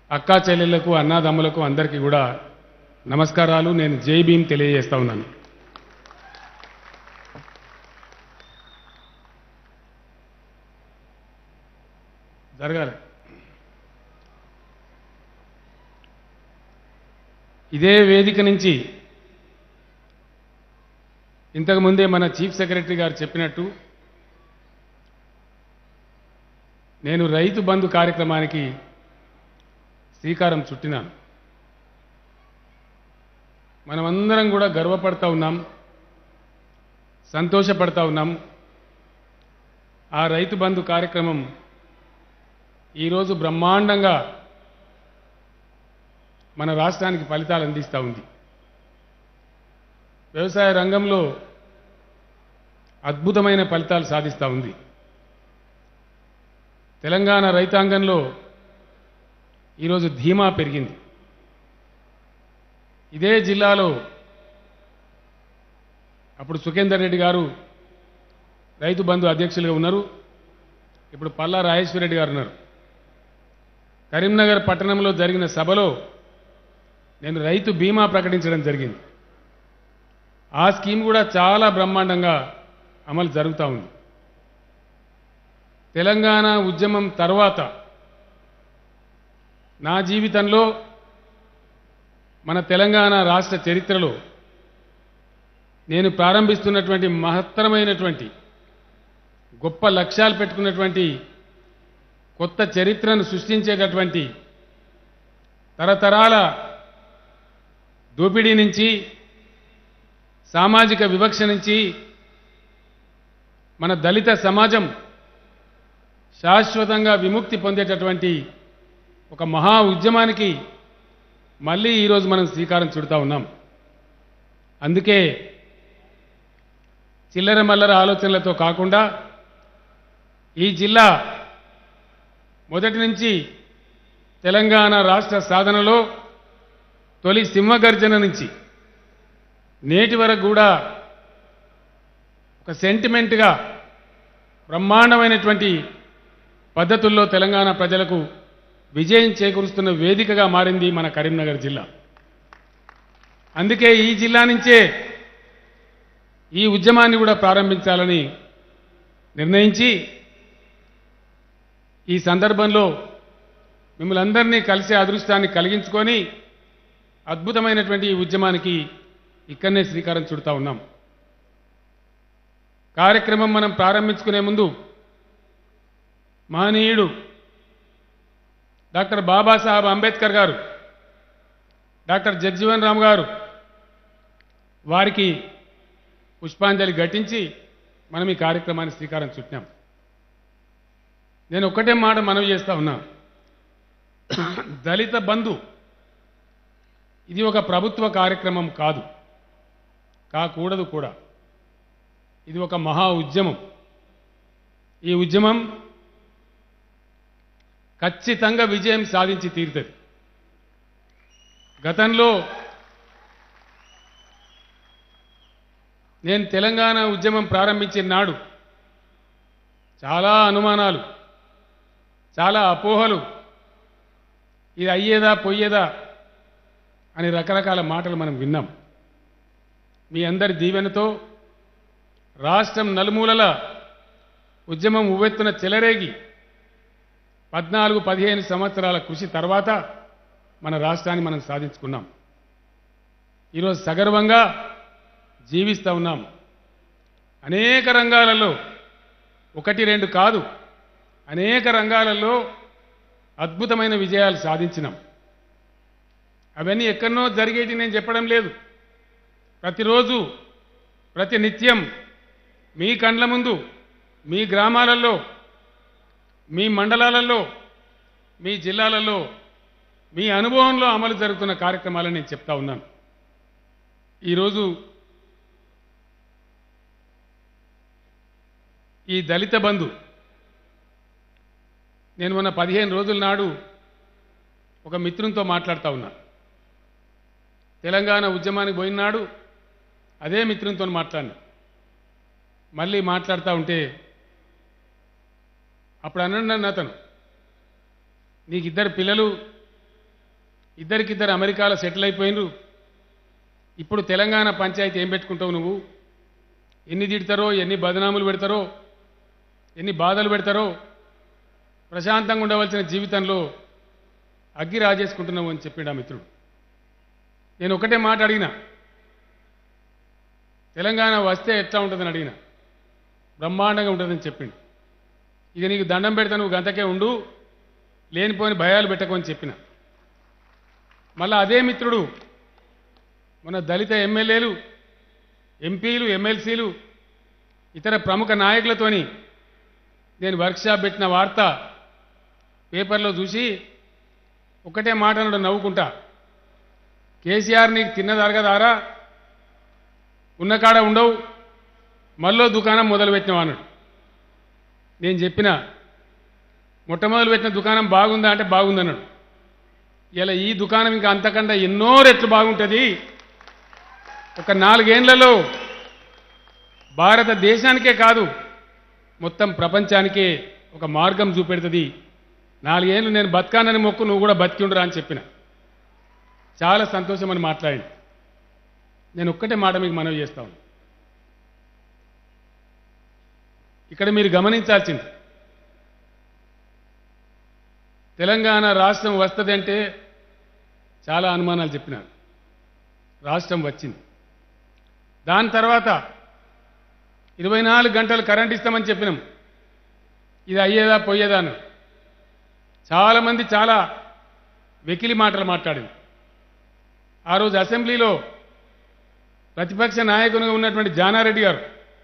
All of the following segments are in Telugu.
అక్కా చెల్లెళ్లకు అన్నాదమ్ములకు అందరికీ కూడా నమస్కారాలు నేను జై భీమ్ తెలియజేస్తా ఉన్నాను జరగాలి ఇదే వేదిక నుంచి ఇంతకుముందే మన చీఫ్ సెక్రటరీ గారు చెప్పినట్టు నేను రైతు బంధు కార్యక్రమానికి శ్రీకారం చుట్టినాను మనమందరం కూడా గర్వపడతా ఉన్నాం సంతోషపడతా ఉన్నాం ఆ రైతు బంధు కార్యక్రమం ఈరోజు బ్రహ్మాండంగా మన రాష్ట్రానికి ఫలితాలు అందిస్తూ ఉంది వ్యవసాయ రంగంలో అద్భుతమైన ఫలితాలు సాధిస్తూ ఉంది తెలంగాణ రైతాంగంలో ఈరోజు ధీమా పెరిగింది ఇదే జిల్లాలో అప్పుడు సుఖేందర్ రెడ్డి గారు రైతు బంధు అధ్యక్షులుగా ఉన్నారు ఇప్పుడు పల్లా రాజేశ్వర రెడ్డి గారు ఉన్నారు కరీంనగర్ పట్టణంలో జరిగిన సభలో నేను రైతు బీమా ప్రకటించడం జరిగింది ఆ స్కీమ్ కూడా చాలా బ్రహ్మాండంగా అమలు జరుగుతూ ఉంది తెలంగాణ ఉద్యమం తర్వాత నా జీవితంలో మన తెలంగాణ రాష్ట్ర చరిత్రలో నేను ప్రారంభిస్తున్నటువంటి మహత్తరమైనటువంటి గొప్ప లక్ష్యాలు పెట్టుకున్నటువంటి కొత్త చరిత్రను సృష్టించేటటువంటి తరతరాల దోపిడీ నుంచి సామాజిక వివక్ష నుంచి మన దళిత సమాజం శాశ్వతంగా విముక్తి పొందేటటువంటి ఒక మహా ఉద్యమానికి మళ్ళీ ఈరోజు మనం శ్రీకారం చుడతా ఉన్నాం అందుకే చిల్లర మల్లర ఆలోచనలతో కాకుండా ఈ జిల్లా మొదటి నుంచి తెలంగాణ రాష్ట్ర సాధనలో తొలి సింహగర్జన నుంచి నేటి వరకు కూడా ఒక సెంటిమెంట్గా బ్రహ్మాండమైనటువంటి పద్ధతుల్లో తెలంగాణ ప్రజలకు విజయం చేకూరుస్తున్న వేదికగా మారింది మన కరీంనగర్ జిల్లా అందుకే ఈ జిల్లా నుంచే ఈ ఉద్యమాన్ని కూడా ప్రారంభించాలని నిర్ణయించి ఈ సందర్భంలో మిమ్మల్ని అందరినీ కలిసే అదృష్టాన్ని కలిగించుకొని అద్భుతమైనటువంటి ఈ ఉద్యమానికి ఇక్కడనే శ్రీకారం చుడతా ఉన్నాం కార్యక్రమం మనం ప్రారంభించుకునే ముందు మహనీయుడు డాక్టర్ బాబాసాహెబ్ అంబేద్కర్ గారు డాక్టర్ జగ్జీవన్ రామ్ గారు వారికి పుష్పాంజలి ఘటించి మనం ఈ కార్యక్రమాన్ని శ్రీకారం చుట్టాం నేను ఒక్కటే మాట మనవి చేస్తా ఉన్నా దళిత బంధు ఇది ఒక ప్రభుత్వ కార్యక్రమం కాదు కాకూడదు కూడా ఇది ఒక మహా ఉద్యమం ఈ ఉద్యమం ఖచ్చితంగా విజయం సాధించి తీరుతుంది గతంలో నేను తెలంగాణ ఉద్యమం ప్రారంభించిన నాడు చాలా అనుమానాలు చాలా అపోహలు ఇది అయ్యేదా పోయేదా అని రకరకాల మాటలు మనం విన్నాం మీ అందరి దీవెనతో రాష్ట్రం నలుమూలల ఉద్యమం ఉవ్వెత్తున చెలరేగి పద్నాలుగు పదిహేను సంవత్సరాల కృషి తర్వాత మన రాష్ట్రాన్ని మనం సాధించుకున్నాం ఈరోజు సగర్వంగా జీవిస్తూ ఉన్నాం అనేక రంగాలలో ఒకటి రెండు కాదు అనేక రంగాలలో అద్భుతమైన విజయాలు సాధించినాం అవన్నీ ఎక్కడనో జరిగేటి నేను చెప్పడం లేదు ప్రతిరోజు ప్రతి నిత్యం మీ కండ్ల ముందు మీ గ్రామాలలో మీ మండలాలలో మీ జిల్లాలలో మీ అనుభవంలో అమలు జరుగుతున్న కార్యక్రమాలను నేను చెప్తా ఉన్నాను ఈరోజు ఈ దళిత బంధు నేను మొన్న పదిహేను రోజుల నాడు ఒక మిత్రునితో మాట్లాడుతూ ఉన్నా తెలంగాణ ఉద్యమానికి పోయినాడు అదే మిత్రునితో మాట్లాడినా మళ్ళీ మాట్లాడుతూ ఉంటే అప్పుడు అన్నాడు నన్ను అతను నీకు ఇద్దరు పిల్లలు ఇద్దరికిద్దరు అమెరికాలో సెటిల్ అయిపోయినరు ఇప్పుడు తెలంగాణ పంచాయతీ ఏం పెట్టుకుంటావు నువ్వు ఎన్ని తిడతారో ఎన్ని బదనాములు పెడతారో ఎన్ని బాధలు పెడతారో ప్రశాంతంగా ఉండవలసిన జీవితంలో అగ్గి రాజేసుకుంటున్నావు అని చెప్పాడు ఆ మిత్రుడు నేను ఒకటే మాట అడిగిన తెలంగాణ వస్తే ఎట్లా ఉంటుందని అడిగిన బ్రహ్మాండంగా ఉంటుందని చెప్పిండు ఇక నీకు దండం పెడతా నువ్వు గంతకే ఉండు లేనిపోని భయాలు పెట్టకని చెప్పిన మళ్ళా అదే మిత్రుడు మన దళిత ఎమ్మెల్యేలు ఎంపీలు ఎమ్మెల్సీలు ఇతర ప్రముఖ నాయకులతోని నేను వర్క్షాప్ పెట్టిన వార్త పేపర్లో చూసి ఒకటే మాట అన్నాడు నవ్వుకుంటా కేసీఆర్ నీకు తిన్నది అరగదారా ఉన్న కాడ ఉండవు మళ్ళీ దుకాణం మొదలు పెట్టినావు అన్నాడు నేను చెప్పిన మొట్టమొదలు పెట్టిన దుకాణం బాగుందా అంటే బాగుందన్నాడు ఇలా ఈ దుకాణం ఇంకా అంతకంటే ఎన్నో రెట్లు బాగుంటుంది ఒక నాలుగేండ్లలో భారతదేశానికే కాదు మొత్తం ప్రపంచానికే ఒక మార్గం చూపెడుతుంది నాలుగేళ్ళు నేను బతకానని మొక్కు నువ్వు కూడా బతికి ఉండరా అని చెప్పిన చాలా సంతోషం అని మాట్లాడింది నేను ఒక్కటే మాట మీకు మనవి చేస్తాను ఇక్కడ మీరు గమనించాల్సింది తెలంగాణ రాష్ట్రం వస్తుందంటే చాలా అనుమానాలు చెప్పినారు రాష్ట్రం వచ్చింది దాని తర్వాత ఇరవై నాలుగు గంటలు కరెంట్ ఇస్తామని చెప్పినాం ఇది అయ్యేదా పోయేదా అని చాలామంది చాలా వెకిలి మాటలు మాట్లాడింది ఆ రోజు అసెంబ్లీలో ప్రతిపక్ష నాయకునిగా ఉన్నటువంటి జానారెడ్డి గారు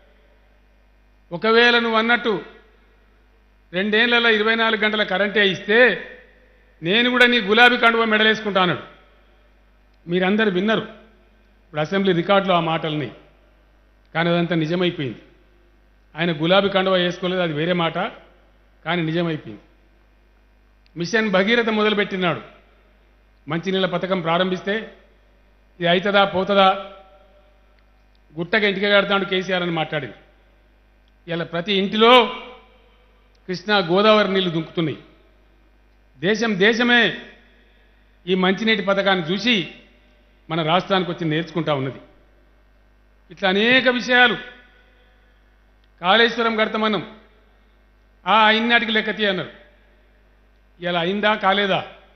ఒకవేళ నువ్వు అన్నట్టు రెండేళ్లలో ఇరవై నాలుగు గంటల కరెంటే ఇస్తే నేను కూడా నీ గులాబీ కండువ మెడలేసుకుంటాను మీరందరూ విన్నారు ఇప్పుడు అసెంబ్లీ రికార్డులో ఆ మాటల్ని కానీ అదంతా నిజమైపోయింది ఆయన గులాబీ కండువ వేసుకోలేదు అది వేరే మాట కానీ నిజమైపోయింది మిషన్ భగీరథ మొదలుపెట్టినాడు మంచినీళ్ళ పథకం ప్రారంభిస్తే ఇది అవుతుందా పోతుందా గుట్టగా ఇంటికి కడతాడు కేసీఆర్ అని మాట్లాడింది ఇలా ప్రతి ఇంటిలో కృష్ణా గోదావరి నీళ్లు దుంకుతున్నాయి దేశం దేశమే ఈ మంచినీటి పథకాన్ని చూసి మన రాష్ట్రానికి వచ్చి నేర్చుకుంటా ఉన్నది ఇట్లా అనేక విషయాలు కాళేశ్వరం కడతామన్నాం ఆ అయినాటికి లెక్క తీ అన్నారు ఇలా అయిందా కాలేదా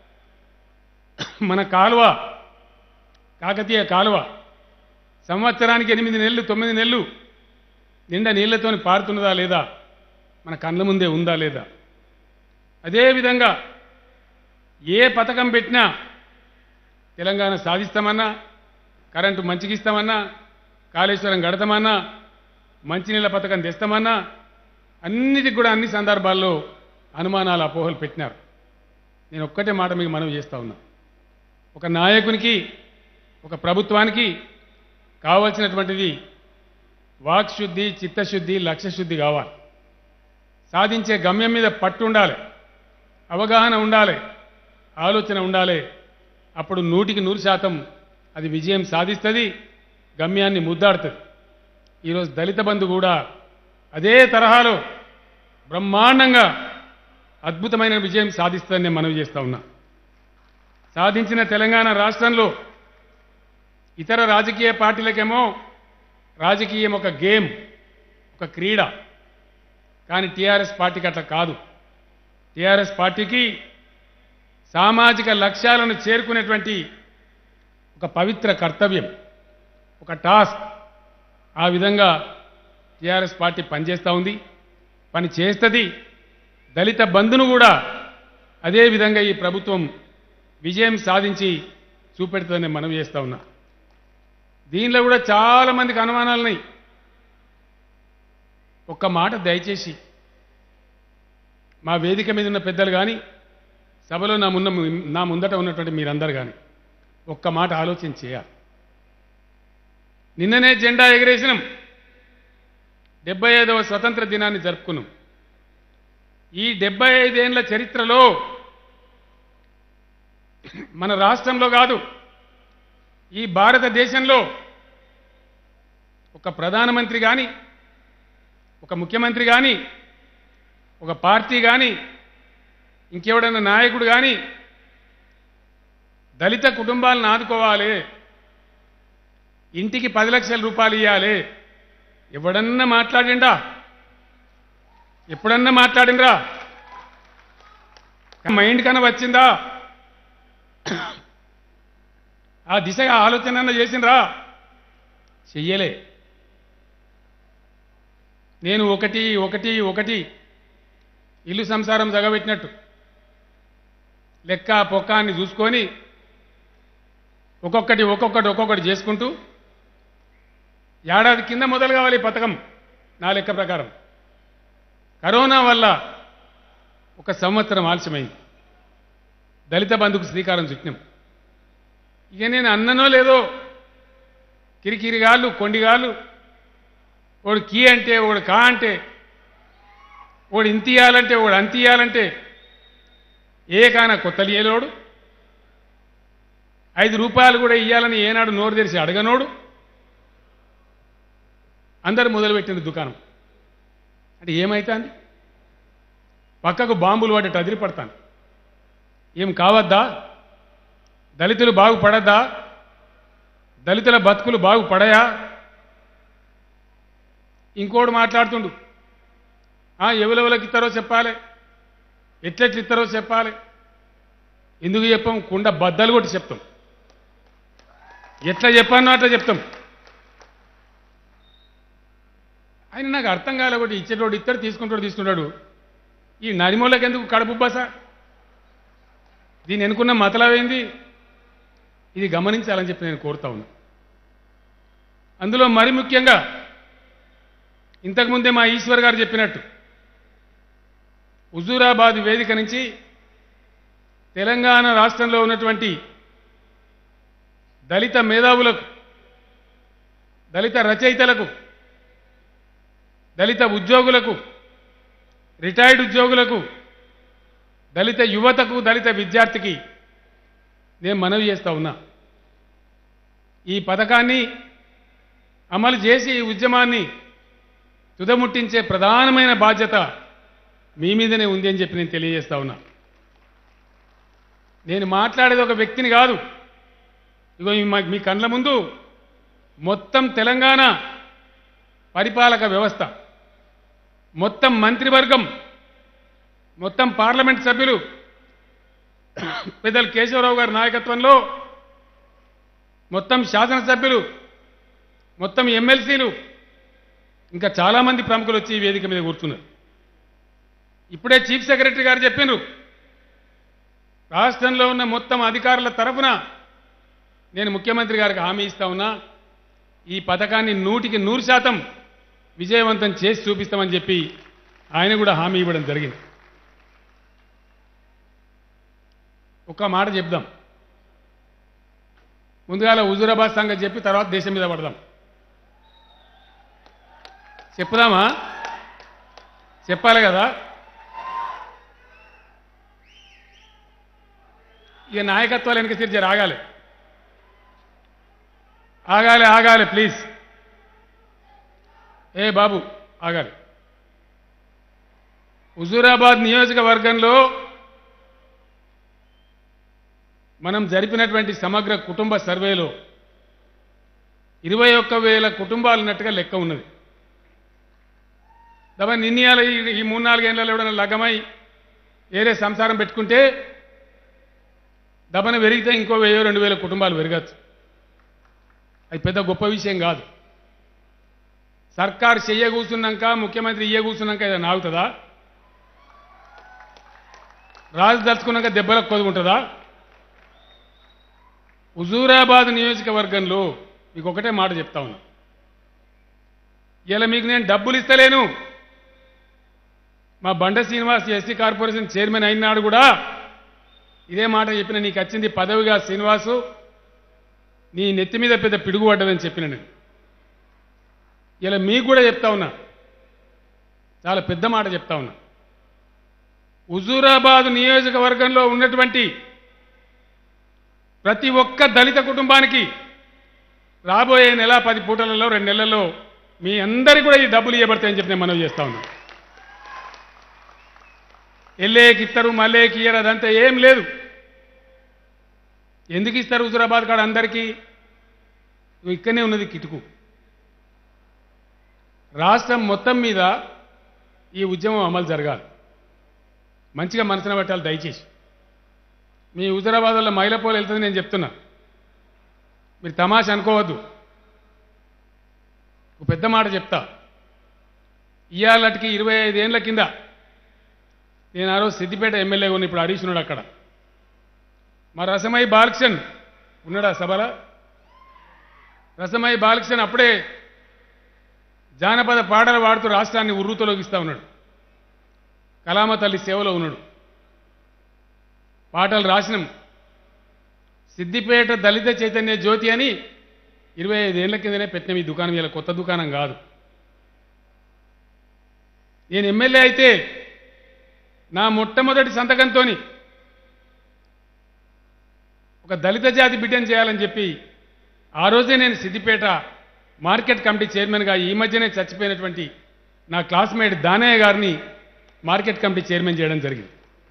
మన కాలువ కాకతీయ కాలువ సంవత్సరానికి ఎనిమిది నెలలు తొమ్మిది నెలలు నిండా నీళ్లతోని పారుతున్నదా లేదా మన కళ్ళ ముందే ఉందా లేదా అదేవిధంగా ఏ పథకం పెట్టినా తెలంగాణ సాధిస్తామన్నా కరెంటు మంచిగిస్తామన్నా కాళేశ్వరం గడతామన్నా మంచినీళ్ళ పథకం తెస్తామన్నా అన్నిటికి కూడా అన్ని సందర్భాల్లో అనుమానాలు అపోహలు పెట్టినారు నేను ఒక్కటే మాట మీకు మనవి చేస్తా ఉన్నా ఒక నాయకునికి ఒక ప్రభుత్వానికి కావాల్సినటువంటిది వాక్శుద్ధి చిత్తశుద్ధి లక్ష్యశుద్ధి కావాలి సాధించే గమ్యం మీద పట్టు ఉండాలి అవగాహన ఉండాలి ఆలోచన ఉండాలి అప్పుడు నూటికి నూరు శాతం అది విజయం సాధిస్తుంది గమ్యాన్ని ముద్దాడుతుంది ఈరోజు దళిత బంధు కూడా అదే తరహాలో బ్రహ్మాండంగా అద్భుతమైన విజయం సాధిస్తుందని నేను మనవి చేస్తా ఉన్నా సాధించిన తెలంగాణ రాష్ట్రంలో ఇతర రాజకీయ పార్టీలకేమో రాజకీయం ఒక గేమ్ ఒక క్రీడ కానీ టీఆర్ఎస్ పార్టీకి అట్లా కాదు టీఆర్ఎస్ పార్టీకి సామాజిక లక్ష్యాలను చేరుకునేటువంటి ఒక పవిత్ర కర్తవ్యం ఒక టాస్క్ ఆ విధంగా టీఆర్ఎస్ పార్టీ పనిచేస్తూ ఉంది పని చేస్తుంది దళిత బంధును కూడా అదే విధంగా ఈ ప్రభుత్వం విజయం సాధించి చూపెడుతుందని మనం చేస్తూ ఉన్నా దీనిలో కూడా చాలా మందికి అనుమానాలున్నాయి ఒక్క మాట దయచేసి మా వేదిక మీద ఉన్న పెద్దలు కానీ సభలో నా మున్న నా ముందట ఉన్నటువంటి మీరందరు కానీ ఒక్క మాట ఆలోచన చేయాలి నిన్ననే జెండా ఎగరేసినాం డెబ్బై ఐదవ స్వతంత్ర దినాన్ని జరుపుకున్నాం ఈ డెబ్బై ఐదేళ్ల చరిత్రలో మన రాష్ట్రంలో కాదు ఈ భారతదేశంలో ఒక ప్రధానమంత్రి కానీ ఒక ముఖ్యమంత్రి కానీ ఒక పార్టీ కానీ ఇంకెవడన్నా నాయకుడు కానీ దళిత కుటుంబాలను ఆదుకోవాలి ఇంటికి పది లక్షల రూపాయలు ఇవ్వాలి ఎవడన్నా మాట్లాడిండా ఎప్పుడన్నా మాట్లాడిండ్రా మైండ్ కన్నా వచ్చిందా ఆ దిశగా ఆలోచన అన్న చేసిండ్రా చెయ్యలే నేను ఒకటి ఒకటి ఒకటి ఇల్లు సంసారం జగబెట్టినట్టు లెక్క పొక్కాన్ని చూసుకొని ఒక్కొక్కటి ఒక్కొక్కటి ఒక్కొక్కటి చేసుకుంటూ ఏడాది కింద మొదలు కావాలి ఈ పథకం నా లెక్క ప్రకారం కరోనా వల్ల ఒక సంవత్సరం ఆలస్యమైంది దళిత బంధుకు శ్రీకారం చుట్టినాం ఇక నేను అన్ననో లేదో కిరికిరిగాళ్ళు కొండిగాళ్ళు ఒకడు కీ అంటే ఒకడు కా అంటే ఒకడు ఇంత ఇయ్యాలంటే ఒకడు అంత ఇయ్యాలంటే ఏ కాన కొత్తలు ఇయ్యలోడు ఐదు రూపాయలు కూడా ఇయ్యాలని ఏనాడు నోరు తెరిచి అడగనోడు అందరు మొదలుపెట్టిన దుకాణం అంటే ఏమైతుంది పక్కకు బాంబులు పడ్డట్టు అదిరి పడతాను ఏం కావద్దా దళితులు బాగుపడద్దా దళితుల బతుకులు బాగుపడయా ఇంకోడు మాట్లాడుతుండు ఆ ఎవరెవరికి ఇస్తారో చెప్పాలి ఎట్లెట్లు ఇస్తారో చెప్పాలి ఎందుకు చెప్పాం కుండ బద్దలు కొట్టి చెప్తాం ఎట్లా చెప్పానో అట్లా చెప్తాం ఆయన నాకు అర్థం కాలే ఒకటి ఇచ్చేటోడు ఇస్తాడు తీసుకుంటాడు తీసుకుంటాడు ఈ నరిమూలకి ఎందుకు కడుపు బస దీన్ని ఎన్నుకున్న మతలవేంది ఇది గమనించాలని చెప్పి నేను కోరుతా ఉన్నా అందులో మరి ముఖ్యంగా ఇంతకుముందే మా ఈశ్వర్ గారు చెప్పినట్టు హుజూరాబాద్ వేదిక నుంచి తెలంగాణ రాష్ట్రంలో ఉన్నటువంటి దళిత మేధావులకు దళిత రచయితలకు దళిత ఉద్యోగులకు రిటైర్డ్ ఉద్యోగులకు దళిత యువతకు దళిత విద్యార్థికి నేను మనవి చేస్తా ఉన్నా ఈ పథకాన్ని అమలు చేసి ఈ ఉద్యమాన్ని తుదముట్టించే ప్రధానమైన బాధ్యత మీ మీదనే ఉంది అని చెప్పి నేను తెలియజేస్తా ఉన్నా నేను మాట్లాడేది ఒక వ్యక్తిని కాదు ఇగో ఈ మా- మీ కండ్ల ముందు మొత్తం తెలంగాణ పరిపాలక వ్యవస్థ మొత్తం మంత్రివర్గం మొత్తం పార్లమెంట్ సభ్యులు పెద్దలు కేశవరావు గారి నాయకత్వంలో మొత్తం శాసనసభ్యులు మొత్తం ఎమ్మెల్సీలు ఇంకా చాలామంది ప్రముఖులు వచ్చి ఈ వేదిక మీద కూర్చున్నారు ఇప్పుడే చీఫ్ సెక్రటరీ గారు చెప్పినారు రాష్ట్రంలో ఉన్న మొత్తం అధికారుల తరఫున నేను ముఖ్యమంత్రి గారికి హామీ ఇస్తా ఉన్నా ఈ పథకాన్ని నూటికి నూరు శాతం విజయవంతం చేసి చూపిస్తామని చెప్పి ఆయన కూడా హామీ ఇవ్వడం జరిగింది ఒక్క మాట చెప్దాం ముందుగాల హుజూరాబాద్ సంగతి చెప్పి తర్వాత దేశం మీద పడదాం చెప్పుదామా చెప్పాలి కదా ఇక నాయకత్వాలు వెనక సిరిచి ఆగాలి ఆగాలి ఆగాలి ప్లీజ్ ఏ బాబు ఆగాలి హుజూరాబాద్ నియోజకవర్గంలో మనం జరిపినటువంటి సమగ్ర కుటుంబ సర్వేలో ఇరవై ఒక్క వేల కుటుంబాలు ఉన్నట్టుగా లెక్క ఉన్నది దబా నిన్నయాల ఈ- ఈ మూడు నాలుగేళ్లలో ఎవడైనా లగ్గమై వేరే సంసారం పెట్టుకుంటే దబన పెరిగితే ఇంకో వెయ్యో రెండు వేల కుటుంబాలు పెరగచ్చు అది పెద్ద గొప్ప విషయం కాదు సర్కార్ చెయ్య కూర్చున్నాక ముఖ్యమంత్రి ఇయ్య కూర్చున్నాక ఏదైనా ఆగుతుందా రాజు దలుచుకున్నాక దెబ్బలకు కొదుకుంటుందా హుజూరాబాద్ నియోజకవర్గంలో మీకు ఒకటే మాట చెప్తా ఉన్నా ఇలా మీకు నేను డబ్బులు ఇస్తలేను మా బండ శ్రీనివాస్ ఎస్సీ కార్పొరేషన్ చైర్మన్ అయినాడు కూడా ఇదే మాట చెప్పిన నీకు వచ్చింది పదవిగా శ్రీనివాసు నీ నెత్తి మీద పెద్ద పిడుగు పడ్డదని చెప్పిన నేను ఇలా మీకు కూడా చెప్తా ఉన్నా చాలా పెద్ద మాట చెప్తా ఉన్నా హుజూరాబాద్ నియోజకవర్గంలో ఉన్నటువంటి ప్రతి ఒక్క దళిత కుటుంబానికి రాబోయే నెల పది పూటలలో రెండు నెలల్లో మీ అందరికీ కూడా ఈ డబ్బులు ఇవ్వబడతాయని చెప్పి నేను మనవి చేస్తా ఉన్నా ఎల్లేకి ఇస్తారు మళ్ళేకి ఇయ్యరు అదంతా ఏం లేదు ఎందుకు ఇస్తారు హుజురాబాద్ కాడ అందరికీ ఇగో ఇక్కడనే ఉన్నది కిటుకు రాష్ట్రం మొత్తం మీద ఈ ఉద్యమం అమలు జరగాలి మంచిగా మనసున పెట్టాలి దయచేసి మీ హుజురాబాద్ వల్ల మైలపోలు వెళ్తుంది నేను చెప్తున్నా మీరు తమాష అనుకోవద్దు ఒక పెద్ద మాట చెప్తా ఇవాళకి ఇరవై ఐదేళ్ల కింద నేను ఆ రోజు సిద్దిపేట ఎమ్మెల్యే ఉన్న ఇప్పుడు హరీష్ ఉన్నాడు అక్కడ మా రసమై బాలకృష్ణన్ ఉన్నాడా సభలో రసమై బాలకృష్ణన్ అప్పుడే జానపద పాటలు పాడుతూ రాష్ట్రాన్ని ఉర్రూతలోకిస్తా ఉన్నాడు కలామ తల్లి సేవలో ఉన్నాడు పాటలు రాసినాం సిద్దిపేట దళిత చైతన్య జ్యోతి అని ఇరవై ఐదేళ్ల కిందనే పెట్టినాం ఈ దుకాణం ఇలా కొత్త దుకాణం కాదు నేను ఎమ్మెల్యే అయితే నా మొట్టమొదటి సంతకంతో ఒక దళిత జాతి బిడ్డను చేయాలని చెప్పి ఆ రోజే నేను సిద్దిపేట మార్కెట్ కమిటీ చైర్మన్గా ఈ మధ్యనే చచ్చిపోయినటువంటి నా క్లాస్మేట్ దానయ్య గారిని మార్కెట్ కమిటీ చైర్మన్ చేయడం జరిగింది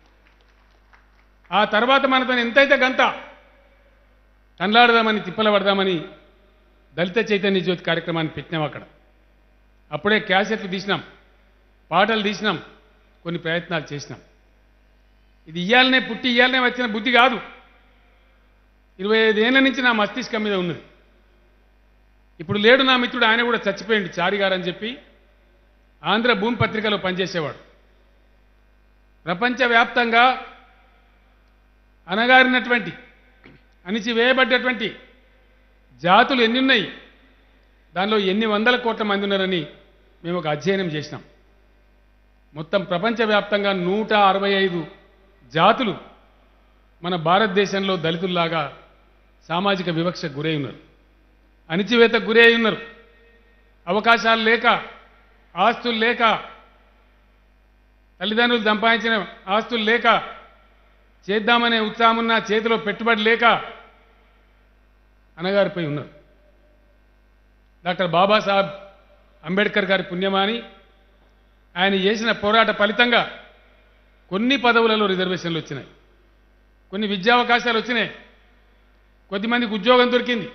ఆ తర్వాత మనతో ఎంతైతే గంత తన్లాడదామని తిప్పల పడదామని దళిత చైతన్య జ్యోతి కార్యక్రమాన్ని పెట్టినాం అక్కడ అప్పుడే క్యాసెట్లు తీసినాం పాటలు తీసినాం కొన్ని ప్రయత్నాలు చేసినాం ఇది ఇయ్యాలనే పుట్టి ఇయ్యాలనే వచ్చిన బుద్ధి కాదు ఇరవై ఐదేళ్ల నుంచి నా మస్తిష్కం మీద ఉన్నది ఇప్పుడు లేడు నా మిత్రుడు ఆయన కూడా చచ్చిపోయింది చారి గారు అని చెప్పి ఆంధ్ర భూమి పత్రికలో పనిచేసేవాడు ప్రపంచవ్యాప్తంగా అనగారినటువంటి అణిచివేయబడ్డటువంటి జాతులు ఎన్ని ఉన్నాయి దానిలో ఎన్ని వందల కోట్ల మంది ఉన్నారని మేము ఒక అధ్యయనం చేసినాం మొత్తం ప్రపంచవ్యాప్తంగా నూట అరవై ఐదు జాతులు మన భారతదేశంలో దళితుల్లాగా సామాజిక వివక్షకు గురై ఉన్నారు అణిచివేతకు గురై ఉన్నారు అవకాశాలు లేక ఆస్తులు లేక తల్లిదండ్రులు సంపాదించిన ఆస్తులు లేక చేద్దామనే ఉత్సాహం ఉన్న చేతిలో పెట్టుబడి లేక అనగారిపోయి ఉన్నారు డాక్టర్ బాబాసాహెబ్ అంబేద్కర్ గారి పుణ్యమాని ఆయన చేసిన పోరాట ఫలితంగా కొన్ని పదవులలో రిజర్వేషన్లు వచ్చినాయి కొన్ని విద్యావకాశాలు వచ్చినాయి కొద్దిమందికి ఉద్యోగం దొరికింది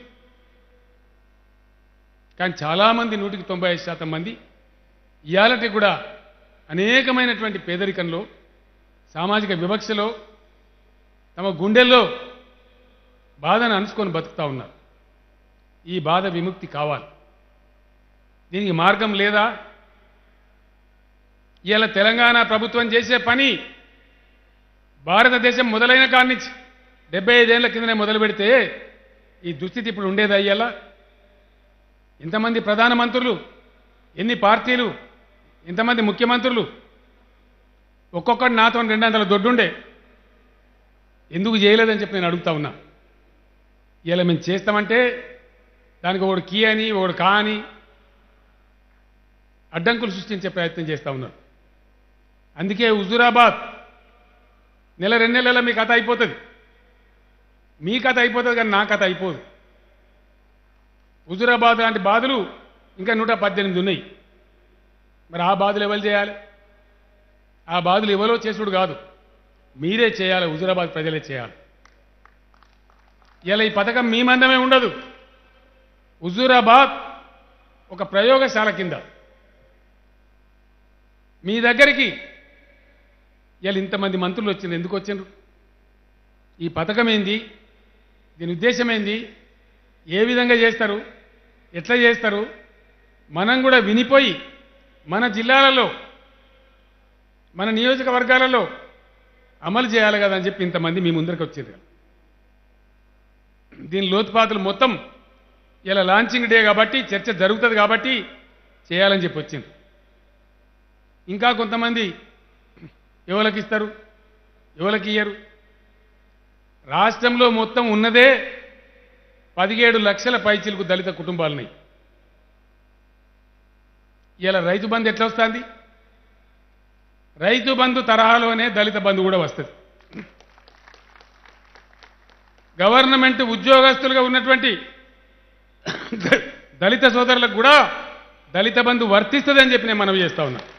కానీ చాలామంది నూటికి తొంభై ఐదు శాతం మంది ఇయాలటి కూడా అనేకమైనటువంటి పేదరికంలో సామాజిక వివక్షలో తమ గుండెల్లో బాధను అనుసుకొని బతుకుతా ఉన్నారు ఈ బాధ విముక్తి కావాలి దీనికి మార్గం లేదా ఇలా తెలంగాణ ప్రభుత్వం చేసే పని భారతదేశం మొదలైన కాడి నుంచి డెబ్బై ఐదేళ్ల కిందనే మొదలు పెడితే ఈ దుస్థితి ఇప్పుడు ఉండేది అయ్యేలా ఇంతమంది ప్రధానమంత్రులు ఎన్ని పార్టీలు ఇంతమంది ముఖ్యమంత్రులు ఒక్కొక్కటి నాతో రెండు వందల దొడ్డుండే ఎందుకు చేయలేదని చెప్పి నేను అడుగుతా ఉన్నా ఇలా మేము చేస్తామంటే దానికి ఒకడు కీ అని ఒకడు కా అని అడ్డంకులు సృష్టించే ప్రయత్నం చేస్తూ ఉన్నారు అందుకే హుజూరాబాద్ నెల రెండు నెలల మీ కథ అయిపోతుంది మీ కథ అయిపోతుంది కానీ నా కథ అయిపోదు హుజూరాబాద్ లాంటి బాధలు ఇంకా నూట పద్దెనిమిది ఉన్నాయి మరి ఆ బాధలు ఎవరు చేయాలి ఆ బాధలు ఎవరో చేసుడు కాదు మీరే చేయాలి హుజూరాబాద్ ప్రజలే చేయాలి ఇలా ఈ పథకం మీ మందమే ఉండదు హుజూరాబాద్ ఒక ప్రయోగశాల కింద మీ దగ్గరికి ఇలా ఇంతమంది మంత్రులు వచ్చిండ్రు ఎందుకు వచ్చిండ్రు ఈ పథకం ఏంది దీని ఉద్దేశం ఏంది ఏ విధంగా చేస్తారు ఎట్లా చేస్తారు మనం కూడా వినిపోయి మన జిల్లాలలో మన నియోజకవర్గాలలో అమలు చేయాలి కదా అని చెప్పి ఇంతమంది మీ ముందరికి వచ్చిండ్రు దీని లోతుపాతులు మొత్తం ఇలా లాంచింగ్ డే కాబట్టి చర్చ జరుగుతుంది కాబట్టి చేయాలని చెప్పి వచ్చింది ఇంకా కొంతమంది ఎవరికి ఇస్తారు ఎవరికి ఇయ్యరు రాష్ట్రంలో మొత్తం ఉన్నదే పదిహేడు లక్షల పైచిలకు దళిత కుటుంబాలున్నాయి ఇలా రైతు బంధు ఎట్లా వస్తుంది రైతు బంధు తరహాలోనే దళిత బంధు కూడా వస్తుంది గవర్నమెంట్ ఉద్యోగస్తులుగా ఉన్నటువంటి దళిత సోదరులకు కూడా దళిత బంధు వర్తిస్తుందని చెప్పి నేను మనవి చేస్తా ఉన్నా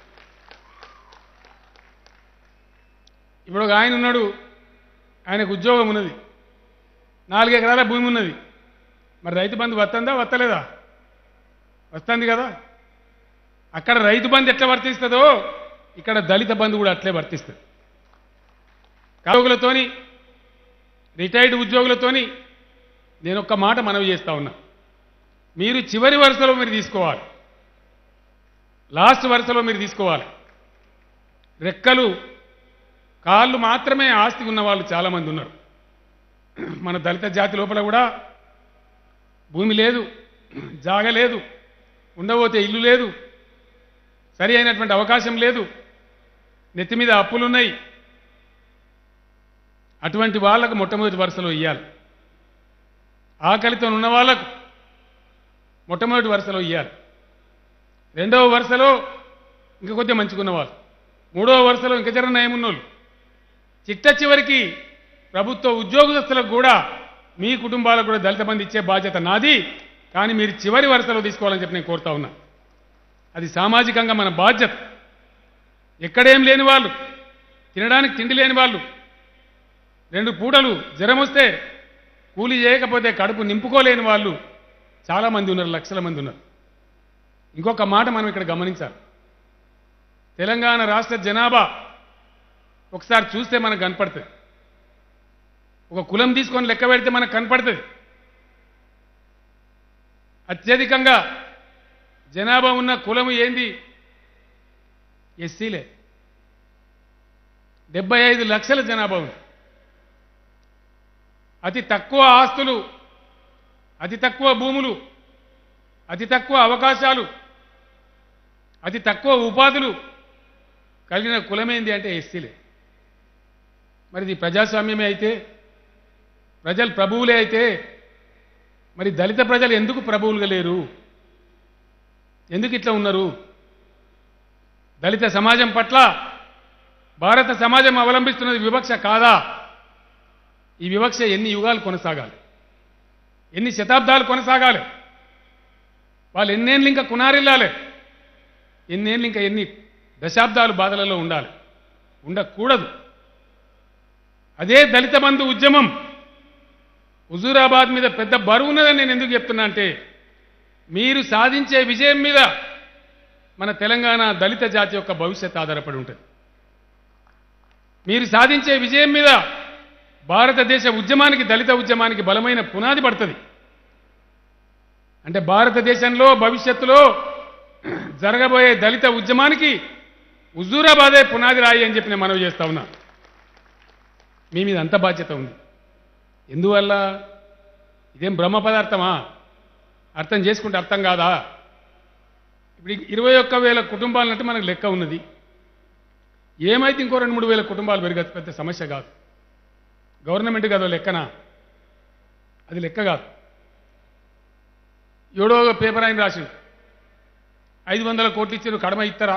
ఇప్పుడు ఒక ఆయన ఉన్నాడు ఆయనకు ఉద్యోగం ఉన్నది నాలుగు ఎకరాల భూమి ఉన్నది మరి రైతు బంధు వస్తుందా వస్తలేదా వస్తుంది కదా అక్కడ రైతు బంధు ఎట్లా వర్తిస్తుందో ఇక్కడ దళిత బంధు కూడా అట్లే వర్తిస్తుంది ఉద్యోగులతోని రిటైర్డ్ ఉద్యోగులతోని నేను ఒక్క మాట మనవి చేస్తా ఉన్నా మీరు చివరి వరుసలో మీరు తీసుకోవాలి లాస్ట్ వరుసలో మీరు తీసుకోవాలి రెక్కలు కాళ్ళు మాత్రమే ఆస్తి ఉన్న వాళ్ళు చాలామంది ఉన్నారు మన దళిత జాతి లోపల కూడా భూమి లేదు జాగ లేదు ఉండబోతే ఇల్లు లేదు సరి అయినటువంటి అవకాశం లేదు నెత్తి మీద అప్పులున్నాయి అటువంటి వాళ్ళకు మొట్టమొదటి వరుసలో ఇవ్వాలి ఆకలితో ఉన్న వాళ్ళకు మొట్టమొదటి వరుసలో ఇవ్వాలి రెండవ వరుసలో ఇంకా కొద్దిగా మంచుకున్న వాళ్ళు మూడవ వరుసలో ఇంకా జర నయం ఉన్నోళ్ళు చిట్ట చివరికి ప్రభుత్వ ఉద్యోగస్తులకు కూడా మీ కుటుంబాలకు కూడా దళిత బంధు ఇచ్చే బాధ్యత నాది కానీ మీరు చివరి వరుసలో తీసుకోవాలని చెప్పి నేను కోరుతా ఉన్నా అది సామాజికంగా మన బాధ్యత ఎక్కడేం లేని వాళ్ళు తినడానికి తిండి లేని వాళ్ళు రెండు పూటలు జ్వరం వస్తే కూలి చేయకపోతే కడుపు నింపుకోలేని వాళ్ళు చాలామంది ఉన్నారు లక్షల మంది ఉన్నారు ఇంకొక మాట మనం ఇక్కడ గమనించాలి తెలంగాణ రాష్ట్ర జనాభా ఒకసారి చూస్తే మనకు కనపడుతుంది ఒక కులం తీసుకొని లెక్క పెడితే మనకు కనపడుతుంది అత్యధికంగా జనాభా ఉన్న కులం ఏంది ఎస్సీలే డెబ్బై ఐదు లక్షల జనాభా ఉంది అతి తక్కువ ఆస్తులు అతి తక్కువ భూములు అతి తక్కువ అవకాశాలు అతి తక్కువ ఉపాధులు కలిగిన కులమేంది అంటే ఎస్సీలే మరి ఇది ప్రజాస్వామ్యమే అయితే ప్రజలు ప్రభువులే అయితే మరి దళిత ప్రజలు ఎందుకు ప్రభువులుగా లేరు ఎందుకు ఇట్లా ఉన్నారు దళిత సమాజం పట్ల భారత సమాజం అవలంబిస్తున్నది వివక్ష కాదా ఈ వివక్ష ఎన్ని యుగాలు కొనసాగాలి ఎన్ని శతాబ్దాలు కొనసాగాలి వాళ్ళు ఎన్నేళ్ళు ఇంకా కునారిల్లాలి ఎన్నేళ్ళు ఇంకా ఎన్ని దశాబ్దాలు బాధలలో ఉండాలి ఉండకూడదు అదే దళిత బంధు ఉద్యమం హుజూరాబాద్ మీద పెద్ద బరువు ఉన్నదని నేను ఎందుకు చెప్తున్నా అంటే మీరు సాధించే విజయం మీద మన తెలంగాణ దళిత జాతి యొక్క భవిష్యత్ ఆధారపడి ఉంటుంది మీరు సాధించే విజయం మీద భారతదేశ ఉద్యమానికి దళిత ఉద్యమానికి బలమైన పునాది పడుతుంది అంటే భారతదేశంలో భవిష్యత్తులో జరగబోయే దళిత ఉద్యమానికి హుజూరాబాదే పునాది రాయి అని చెప్పి నేను మనవి చేస్తా ఉన్నా మీ మీద అంత బాధ్యత ఉంది ఎందువల్ల ఇదేం బ్రహ్మ పదార్థమా అర్థం చేసుకుంటే అర్థం కాదా ఇప్పుడు ఇరవై ఒక్క వేల కుటుంబాలంటే మనకు లెక్క ఉన్నది ఏమైతే ఇంకో రెండు మూడు వేల కుటుంబాలు పెరగచ్చు పెద్ద సమస్య కాదు గవర్నమెంట్ కాదు లెక్కన అది లెక్క కాదు ఏడో పేపర్ ఆయన రాసిండు ఐదు వందల కోట్లు ఇచ్చారు కడమ ఇస్తారా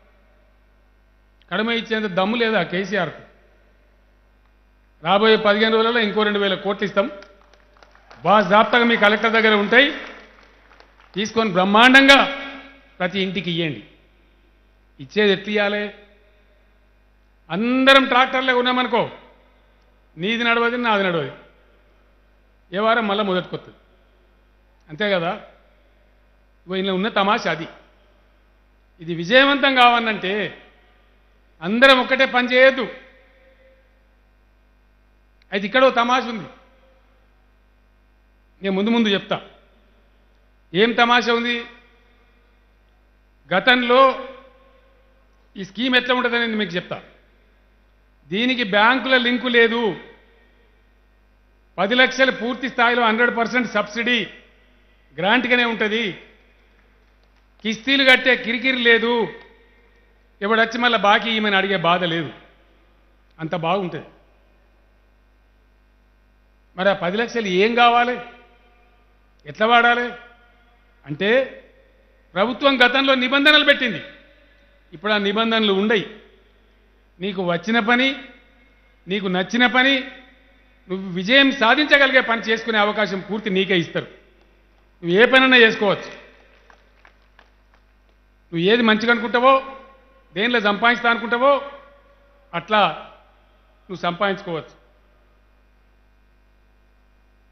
కడమ ఇచ్చేంత దమ్ము లేదా కేసీఆర్కు రాబోయే పదిహేను రోజులలో ఇంకో రెండు వేల కోట్లు ఇస్తాం బాస్ జాప్తగా మీ కలెక్టర్ దగ్గర ఉంటాయి తీసుకొని బ్రహ్మాండంగా ప్రతి ఇంటికి ఇవ్వండి ఇచ్చేది ఎట్లు ఇవ్వాలి అందరం ట్రాక్టర్లే ఉన్నామనుకో నీది నడవది నాది నడవది ఏ వారం మళ్ళీ మొదటికొస్తుంది అంతే కదా ఇగో ఇలా ఉన్న తమాషా అది ఇది విజయవంతం కావాలంటే అందరం ఒక్కటే పని చేయొద్దు అయితే ఇక్కడ ఓ తమాష ఉంది నేను ముందు ముందు చెప్తా ఏం తమాషా ఉంది గతంలో ఈ స్కీమ్ ఎట్లా ఉంటుందని మీకు చెప్తా దీనికి బ్యాంకుల లింకు లేదు పది లక్షలు పూర్తి స్థాయిలో హండ్రెడ్ పర్సెంట్ సబ్సిడీ గ్రాంట్గానే ఉంటుంది కిస్తీలు కట్టే కిరికిరి లేదు ఎవడొచ్చి మళ్ళీ బాకీ ఈమెను అడిగే బాధ లేదు అంత బాగుంటుంది మరి ఆ పది లక్షలు ఏం కావాలి ఎట్లా వాడాలి అంటే ప్రభుత్వం గతంలో నిబంధనలు పెట్టింది ఇప్పుడు ఆ నిబంధనలు ఉండయి నీకు వచ్చిన పని నీకు నచ్చిన పని నువ్వు విజయం సాధించగలిగే పని చేసుకునే అవకాశం పూర్తి నీకే ఇస్తారు నువ్వు ఏ పనైనా చేసుకోవచ్చు నువ్వు ఏది మంచిగా అనుకుంటావో దేనిలో సంపాదిస్తా అనుకుంటావో అట్లా నువ్వు సంపాదించుకోవచ్చు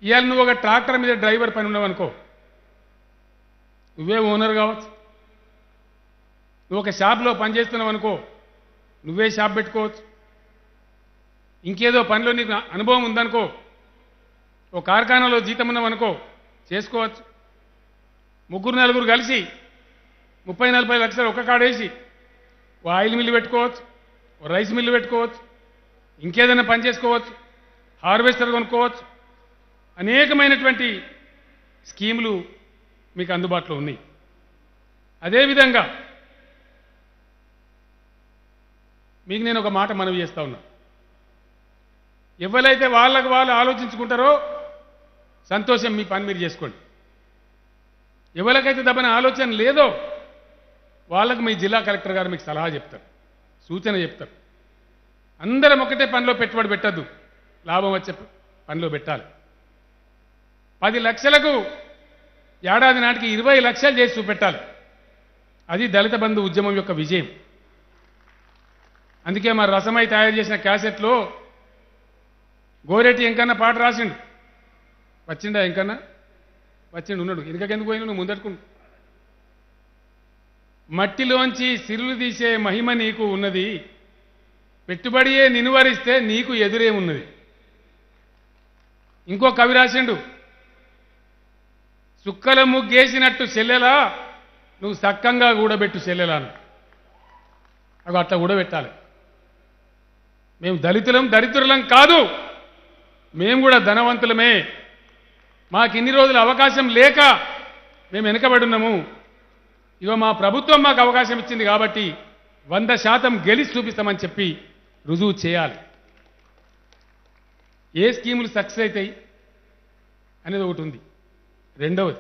ఇవాళ నువ్వు ఒక ట్రాక్టర్ మీద డ్రైవర్ పని ఉన్నావనుకో నువ్వే ఓనర్ కావచ్చు నువ్వు ఒక షాప్లో పనిచేస్తున్నావు అనుకో నువ్వే షాప్ పెట్టుకోవచ్చు ఇంకేదో పనిలో నీకు అనుభవం ఉందనుకో ఓ కార్ఖానాలో జీతం ఉన్నావనుకో చేసుకోవచ్చు ముగ్గురు నలుగురు కలిసి ముప్పై నలభై లక్షలు ఒక్క కాడేసి ఓ ఆయిల్ మిల్లు పెట్టుకోవచ్చు ఓ రైస్ మిల్లు పెట్టుకోవచ్చు ఇంకేదైనా పని చేసుకోవచ్చు హార్వెస్టర్ కొనుక్కోవచ్చు అనేకమైనటువంటి స్కీములు మీకు అందుబాటులో ఉన్నాయి అదేవిధంగా మీకు నేను ఒక మాట మనవి చేస్తా ఉన్నా ఎవరైతే వాళ్ళకు వాళ్ళు ఆలోచించుకుంటారో సంతోషం మీ పని మీరు చేసుకోండి ఎవరికైతే దబ్బన ఆలోచన లేదో వాళ్ళకు మీ జిల్లా కలెక్టర్ గారు మీకు సలహా చెప్తారు సూచన చెప్తారు అందరం ఒకటే పనిలో పెట్టుబడి పెట్టద్దు లాభం వచ్చే పనిలో పెట్టాలి పది లక్షలకు ఏడాది నాటికి ఇరవై లక్షలు చేసి చూపెట్టాలి అది దళిత బంధు ఉద్యమం యొక్క విజయం అందుకే మా రసమై తయారు చేసిన క్యాసెట్లో గోరెట్టి ఎంకన్నా పాట రాసిండు వచ్చిండా ఎంకన్నా వచ్చిండు ఉన్నాడు వెనుకకెందుకు పోయిన నువ్వు ముందట్టుకుంటు మట్టిలోంచి సిరులు తీసే మహిమ నీకు ఉన్నది పెట్టుబడియే నినువరిస్తే నీకు ఎదురే ఉన్నది ఇంకో కవి రాసిండు చుక్కల ముగ్గేసినట్టు చెల్లెలా నువ్వు సక్కంగా కూడబెట్టు చెల్లెలాను అవి అట్లా కూడబెట్టాలి మేము దళితులం దరిద్రులం కాదు మేము కూడా ధనవంతులమే మాకు ఇన్ని రోజులు అవకాశం లేక మేము వెనుకబడి ఉన్నాము ఇగో మా ప్రభుత్వం మాకు అవకాశం ఇచ్చింది కాబట్టి వంద శాతం గెలిచి చూపిస్తామని చెప్పి రుజువు చేయాలి ఏ స్కీములు సక్సెస్ అవుతాయి అనేది ఒకటి ఉంది రెండవది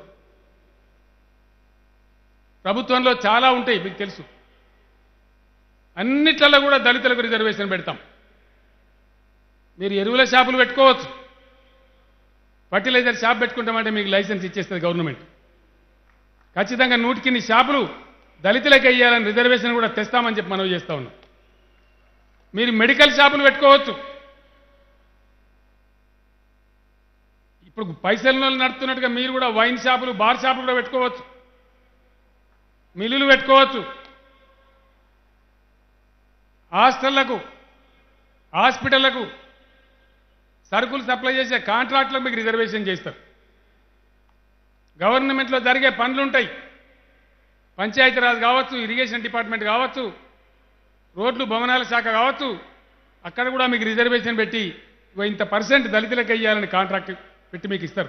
ప్రభుత్వంలో చాలా ఉంటాయి మీకు తెలుసు అన్నిట్లలో కూడా దళితులకు రిజర్వేషన్ పెడతాం మీరు ఎరువుల షాపులు పెట్టుకోవచ్చు ఫర్టిలైజర్ షాప్ పెట్టుకుంటామంటే మీకు లైసెన్స్ ఇచ్చేస్తుంది గవర్నమెంట్ ఖచ్చితంగా నూటికిన్ని షాపులు దళితులకు వేయాలని రిజర్వేషన్ కూడా తెస్తామని చెప్పి మనవి చేస్తా ఉన్నాం మీరు మెడికల్ షాపులు పెట్టుకోవచ్చు ఇప్పుడు పైసల నడుస్తున్నట్టుగా మీరు కూడా వైన్ షాపులు బార్ షాపులు కూడా పెట్టుకోవచ్చు మిల్లులు పెట్టుకోవచ్చు హాస్టళ్లకు హాస్పిటళ్లకు సరుకులు సప్లై చేసే కాంట్రాక్టులకు మీకు రిజర్వేషన్ చేస్తారు గవర్నమెంట్లో జరిగే పనులు ఉంటాయి పంచాయతీరాజ్ కావచ్చు ఇరిగేషన్ డిపార్ట్మెంట్ కావచ్చు రోడ్లు భవనాల శాఖ కావచ్చు అక్కడ కూడా మీకు రిజర్వేషన్ పెట్టి ఇగో ఇంత పర్సెంట్ దళితులకు వెయ్యాలని కాంట్రాక్ట్ పెట్టి మీకు ఇస్తారు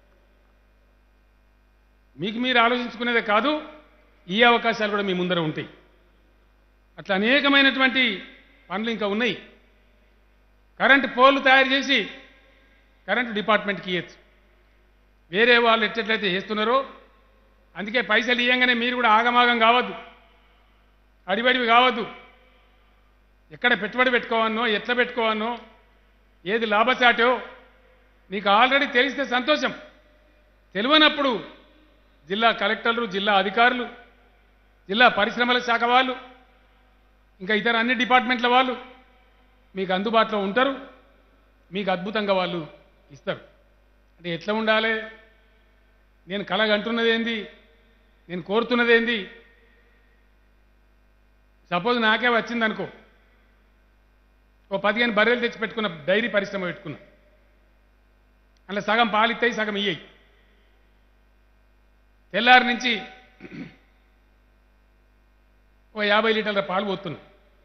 మీకు మీరు ఆలోచించుకునేదే కాదు ఈ అవకాశాలు కూడా మీ ముందర ఉంటాయి అట్లా అనేకమైనటువంటి పనులు ఇంకా ఉన్నాయి కరెంటు పోల్లు తయారు చేసి కరెంటు డిపార్ట్మెంట్కి ఇవ్వచ్చు వేరే వాళ్ళు ఎట్లయితే చేస్తున్నారో అందుకే పైసలు ఇవ్వగానే మీరు కూడా ఆగమాగం కావద్దు అడిబడివి కావద్దు ఎక్కడ పెట్టుబడి పెట్టుకోవన్నో ఎట్లా పెట్టుకోవన్నో ఏది లాభసాటో నీకు ఆల్రెడీ తెలిస్తే సంతోషం తెలియనప్పుడు జిల్లా కలెక్టర్లు జిల్లా అధికారులు జిల్లా పరిశ్రమల శాఖ వాళ్ళు ఇంకా ఇతర అన్ని డిపార్ట్మెంట్ల వాళ్ళు మీకు అందుబాటులో ఉంటారు మీకు అద్భుతంగా వాళ్ళు ఇస్తారు అంటే ఎట్లా ఉండాలి నేను కలగంటున్నది ఏంది నేను కోరుతున్నది ఏంది సపోజ్ నాకే వచ్చిందనుకో ఓ పదిహేను బర్రెలు తెచ్చి పెట్టుకున్న డైరీ పరిశ్రమ పెట్టుకున్నా అలా సగం పాలిస్తాయి సగం ఇయ్యాయి తెల్లారి నుంచి ఓ యాభై లీటర్ల పాలు పోతున్నా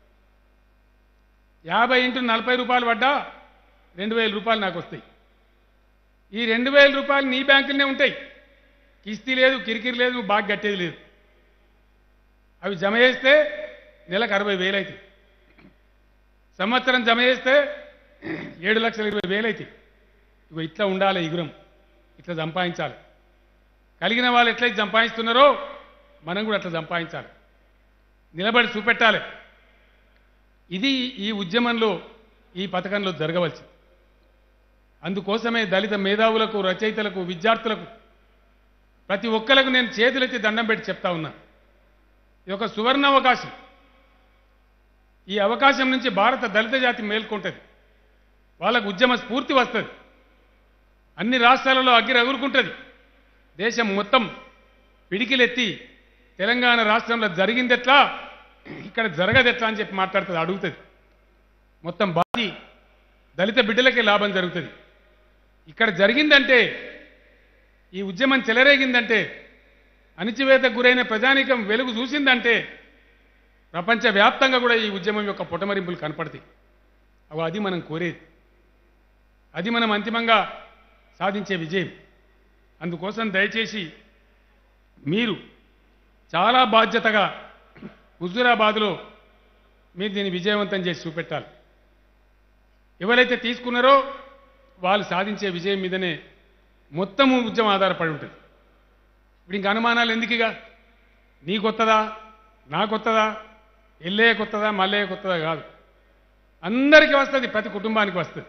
యాభై ఇంటూ నలభై రూపాయలు పడ్డా రెండు వేల రూపాయలు నాకు వస్తాయి ఈ రెండు వేల రూపాయలు నీ బ్యాంకులోనే ఉంటాయి కిస్తీ లేదు కిరికిరి లేదు నువ్వు బాగా కట్టేది లేదు అవి జమ చేస్తే నెలకు అరవై వేలు అవుతాయి సంవత్సరం జమ చేస్తే ఏడు లక్షల ఇరవై వేలు అవుతాయి ఇగో ఇట్లా ఉండాలి ఇగురం ఇట్లా సంపాదించాలి కలిగిన వాళ్ళు ఎట్లయితే సంపాదిస్తున్నారో మనం కూడా అట్లా సంపాదించాలి నిలబడి చూపెట్టాలి ఇది ఈ ఉద్యమంలో ఈ పథకంలో జరగవలసింది అందుకోసమే దళిత మేధావులకు రచయితలకు విద్యార్థులకు ప్రతి ఒక్కరికి నేను చేతులెత్తి దండం పెట్టి చెప్తా ఉన్నా ఇది ఒక సువర్ణ అవకాశం ఈ అవకాశం నుంచి భారత దళిత జాతి మేల్కొంటుంది వాళ్ళకు ఉద్యమ స్ఫూర్తి వస్తుంది అన్ని రాష్ట్రాలలో అగ్గి రగులుకుంటుంది దేశం మొత్తం పిడికిలెత్తి తెలంగాణ రాష్ట్రంలో జరిగిందెట్లా ఇక్కడ జరగదెట్లా అని చెప్పి మాట్లాడుతుంది అడుగుతుంది మొత్తం బాధి దళిత బిడ్డలకే లాభం జరుగుతుంది ఇక్కడ జరిగిందంటే ఈ ఉద్యమం చెలరేగిందంటే అణిచివేతకు గురైన ప్రజానీకం వెలుగు చూసిందంటే ప్రపంచవ్యాప్తంగా కూడా ఈ ఉద్యమం యొక్క పుటమరింపులు కనపడతాయి అవి అది మనం కోరేది అది మనం అంతిమంగా సాధించే విజయం అందుకోసం దయచేసి మీరు చాలా బాధ్యతగా హుజూరాబాద్లో మీరు దీన్ని విజయవంతం చేసి చూపెట్టాలి ఎవరైతే తీసుకున్నారో వాళ్ళు సాధించే విజయం మీదనే మొత్తము ఉద్యమం ఆధారపడి ఉంటుంది ఇప్పుడు ఇంక అనుమానాలు ఎందుకుగా నీ కొత్తదా నా కొత్తదా ఎల్లే కొత్తదా మల్లయ్య కొత్తదా కాదు అందరికీ వస్తుంది ప్రతి కుటుంబానికి వస్తుంది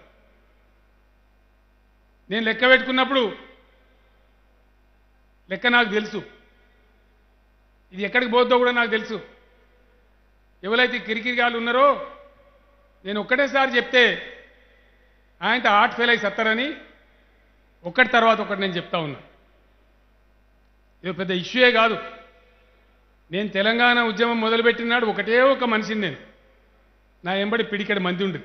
నేను లెక్క పెట్టుకున్నప్పుడు లెక్క నాకు తెలుసు ఇది ఎక్కడికి పోద్దో కూడా నాకు తెలుసు ఎవరైతే కిరికిరిగాలు ఉన్నారో నేను ఒక్కటేసారి చెప్తే ఆయనతో హార్ట్ ఫెయిల్ అయి సత్తారని ఒకటి తర్వాత ఒకటి నేను చెప్తా ఉన్నా ఇది పెద్ద ఇష్యూయే కాదు నేను తెలంగాణ ఉద్యమం మొదలుపెట్టినాడు ఒకటే ఒక మనిషిని నేను నా ఎంబడి పిడికెడు మంది ఉండి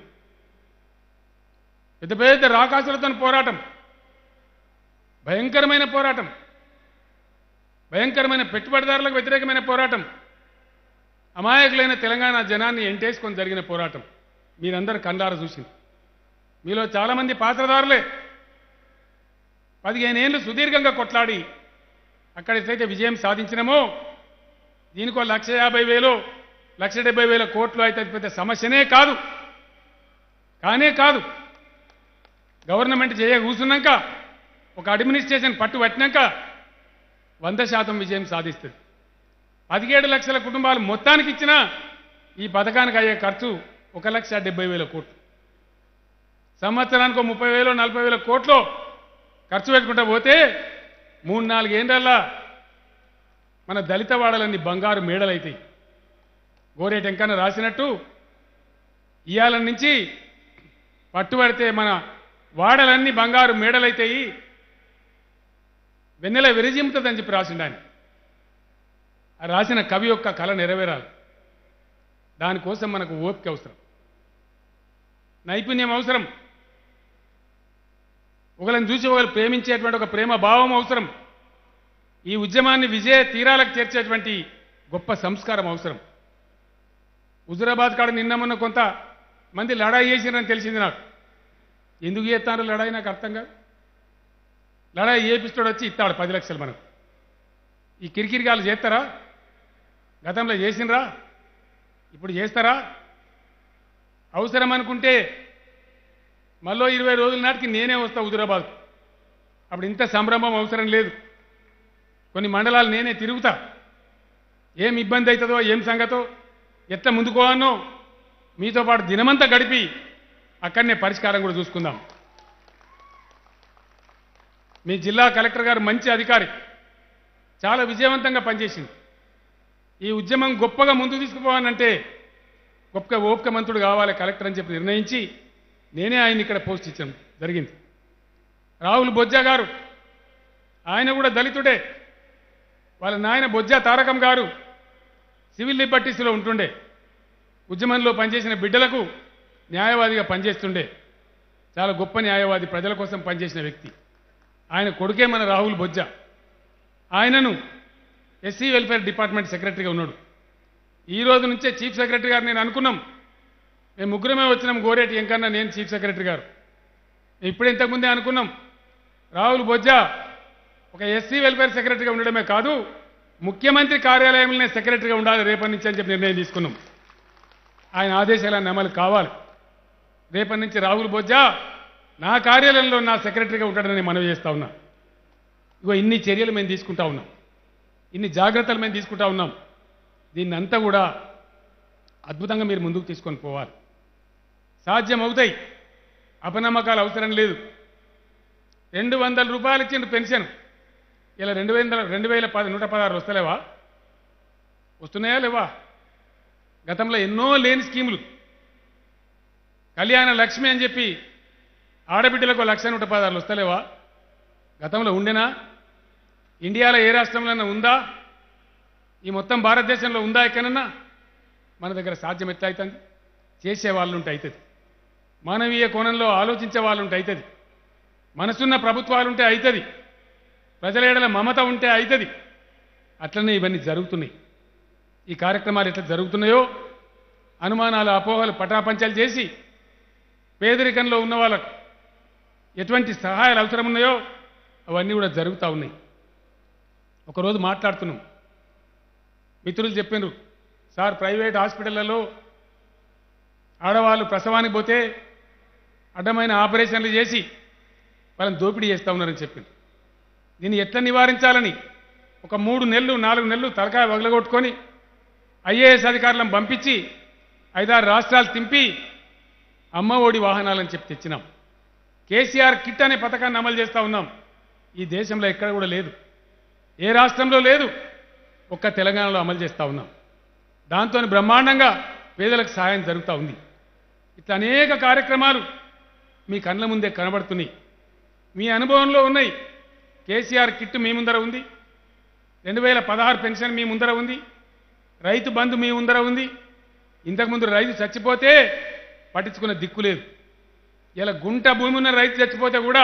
పెద్ద పెద్ద రాకాసులతో పోరాటం భయంకరమైన పోరాటం భయంకరమైన పెట్టుబడిదారులకు వ్యతిరేకమైన పోరాటం అమాయకులైన తెలంగాణ జనాన్ని ఎంటేసుకొని జరిగిన పోరాటం మీరందరూ కండార చూసింది మీలో చాలామంది పాత్రదారులే పదిహేను ఏళ్ళు సుదీర్ఘంగా కొట్లాడి అక్కడ ఎట్లయితే విజయం సాధించినామో దీనికో లక్ష యాభై వేలు లక్ష డెబ్బై వేల కోట్లు అయితే అది పెద్ద సమస్యనే కాదు కానే కాదు గవర్నమెంట్ చేయ కూర్చున్నాక ఒక అడ్మినిస్ట్రేషన్ పట్టు పట్టినాక వంద శాతం విజయం సాధిస్తుంది పదిహేడు లక్షల కుటుంబాలు మొత్తానికి ఇచ్చినా ఈ పథకానికి అయ్యే ఖర్చు ఒక లక్ష డెబ్బై వేల కోట్లు సంవత్సరానికి ముప్పై వేలు నలభై వేల కోట్లు ఖర్చు పెట్టుకుంటా పోతే మూడు నాలుగేండ్రల్లా మన దళిత వాడలన్నీ బంగారు మేడలైతాయి గోరేటి వెంకన్న రాసినట్టు ఇయాల నుంచి పట్టుబడితే మన వాడలన్నీ బంగారు మేడలైతాయి వెన్నెల విరజిమ్ముతుందని చెప్పి రాసిండు ఆయన ఆ రాసిన కవి యొక్క కళ నెరవేరాలి దానికోసం మనకు ఓపిక అవసరం నైపుణ్యం అవసరం ఒకరిని చూసి ఒకరు ప్రేమించేటువంటి ఒక ప్రేమ భావం అవసరం ఈ ఉద్యమాన్ని విజయ తీరాలకు చేర్చేటువంటి గొప్ప సంస్కారం అవసరం హుజురాబాద్ కాడ నిన్న మొన్న కొంత మంది లడాయి చేసిరని తెలిసింది నాకు ఎందుకు చేస్తారో లడాయి నాకు అర్థం కాదు లడాయి చేపిస్తాడు వచ్చి ఇస్తాడు పది లక్షలు మనకు ఈ కిరికిరిగాలు చేస్తారా గతంలో చేసినరా ఇప్పుడు చేస్తారా అవసరం అనుకుంటే మళ్ళీ ఇరవై రోజుల నాటికి నేనే వస్తా హుజురాబాద్ అప్పుడు ఇంత సంభ్రమం అవసరం లేదు కొన్ని మండలాలు నేనే తిరుగుతా ఏం ఇబ్బంది అవుతుందో ఏం సంగతో ఎట్లా ముందుకోవానో మీతో పాటు దినమంతా గడిపి అక్కడనే పరిష్కారం కూడా చూసుకుందాం మీ జిల్లా కలెక్టర్ గారు మంచి అధికారి చాలా విజయవంతంగా పనిచేసింది ఈ ఉద్యమం గొప్పగా ముందుకు తీసుకుపోవాలంటే గొప్ప ఓపిక మంత్రుడు కావాలి కలెక్టర్ అని చెప్పి నిర్ణయించి నేనే ఆయన ఇక్కడ పోస్ట్ ఇచ్చాను జరిగింది రాహుల్ బొజ్జా గారు ఆయన కూడా దళితుడే వాళ్ళ నాయన బొజ్జా తారకం గారు సివిల్ లిబర్టీస్లో ఉంటుండే ఉద్యమంలో పనిచేసిన బిడ్డలకు న్యాయవాదిగా పనిచేస్తుండే చాలా గొప్ప న్యాయవాది ప్రజల కోసం పనిచేసిన వ్యక్తి ఆయన కొడుకే మన రాహుల్ బొజ్జా ఆయనను ఎస్సీ వెల్ఫేర్ డిపార్ట్మెంట్ సెక్రటరీగా ఉన్నాడు ఈ రోజు నుంచే చీఫ్ సెక్రటరీ గారు నేను అనుకున్నాం మేము ముగ్గురమే వచ్చినాం గోరేటి ఎంకన్నా నేను చీఫ్ సెక్రటరీ గారు మేము ఇప్పుడు ఇంతకుముందే అనుకున్నాం రాహుల్ బొజ్జా ఒక ఎస్సీ వెల్ఫేర్ సెక్రటరీగా ఉండడమే కాదు ముఖ్యమంత్రి కార్యాలయంలోనే సెక్రటరీగా ఉండాలి రేపటి నుంచి అని చెప్పి నిర్ణయం తీసుకున్నాం ఆయన ఆదేశాలన్నీ అమలు కావాలి రేపటి నుంచి రాహుల్ బొజ్జా నా కార్యాలయంలో నా సెక్రటరీగా ఉంటాడని మనవి చేస్తా ఉన్నా ఇగో ఇన్ని చర్యలు మేము తీసుకుంటా ఉన్నాం ఇన్ని జాగ్రత్తలు మేము తీసుకుంటా ఉన్నాం దీన్ని అంతా కూడా అద్భుతంగా మీరు ముందుకు తీసుకొని పోవాలి సాధ్యం అవుతాయి అపనమ్మకాలు అవసరం లేదు రెండు వందల రూపాయలు ఇచ్చిండు పెన్షన్ ఇలా రెండు వేల రెండు వేల పది నూట పదహారు వస్తలేవా వస్తున్నాయా లేవా గతంలో ఎన్నో లేని స్కీములు కళ్యాణ లక్ష్మి అని చెప్పి ఆడబిడ్డలకు లక్ష నూట పదహారులు వస్తలేవా గతంలో ఉండేనా ఇండియాలో ఏ రాష్ట్రంలోనైనా ఉందా ఈ మొత్తం భారతదేశంలో ఉందా ఎక్కడన్నా మన దగ్గర సాధ్యం ఎట్లా అవుతుంది చేసే వాళ్ళు ఉంటే అవుతుంది మానవీయ కోణంలో ఆలోచించే వాళ్ళు ఉంటే అవుతుంది మనసున్న ప్రభుత్వాలు ఉంటే అవుతుంది ప్రజల ఏడల మమత ఉంటే అవుతుంది అట్లనే ఇవన్నీ జరుగుతున్నాయి ఈ కార్యక్రమాలు ఎట్లా జరుగుతున్నాయో అనుమానాలు అపోహలు పటాపంచాలు చేసి పేదరికంలో ఉన్న వాళ్ళకు ఎటువంటి సహాయాలు అవసరం ఉన్నాయో అవన్నీ కూడా జరుగుతూ ఉన్నాయి ఒకరోజు మాట్లాడుతున్నాం మిత్రులు చెప్పినారు సార్ ప్రైవేట్ హాస్పిటళ్లలో ఆడవాళ్ళు ప్రసవానికి పోతే అడ్డమైన ఆపరేషన్లు చేసి వాళ్ళని దోపిడీ చేస్తూ ఉన్నారని చెప్పింది దీన్ని ఎట్లా నివారించాలని ఒక మూడు నెలలు నాలుగు నెలలు తలకాయ వగలగొట్టుకొని ఐఏఎస్ అధికారులను పంపించి ఐదారు రాష్ట్రాలు తింపి అమ్మ ఒడి వాహనాలని చెప్పి తెచ్చినాం కేసీఆర్ కిట్ అనే పథకాన్ని అమలు చేస్తూ ఉన్నాం ఈ దేశంలో ఎక్కడ కూడా లేదు ఏ రాష్ట్రంలో లేదు ఒక్క తెలంగాణలో అమలు చేస్తూ ఉన్నాం దాంతో బ్రహ్మాండంగా పేదలకు సహాయం జరుగుతూ ఉంది ఇట్లా అనేక కార్యక్రమాలు మీ కళ్ళ ముందే కనబడుతున్నాయి మీ అనుభవంలో ఉన్నాయి కేసీఆర్ కిట్ మీ ముందర ఉంది రెండు వేల పదహారు పెన్షన్ మీ ముందర ఉంది రైతు బంధు మీ ముందర ఉంది ఇంతకుముందు రైతు చచ్చిపోతే పట్టించుకున్న దిక్కు లేదు ఇలా గుంట భూమి ఉన్న రైతు చచ్చిపోతే కూడా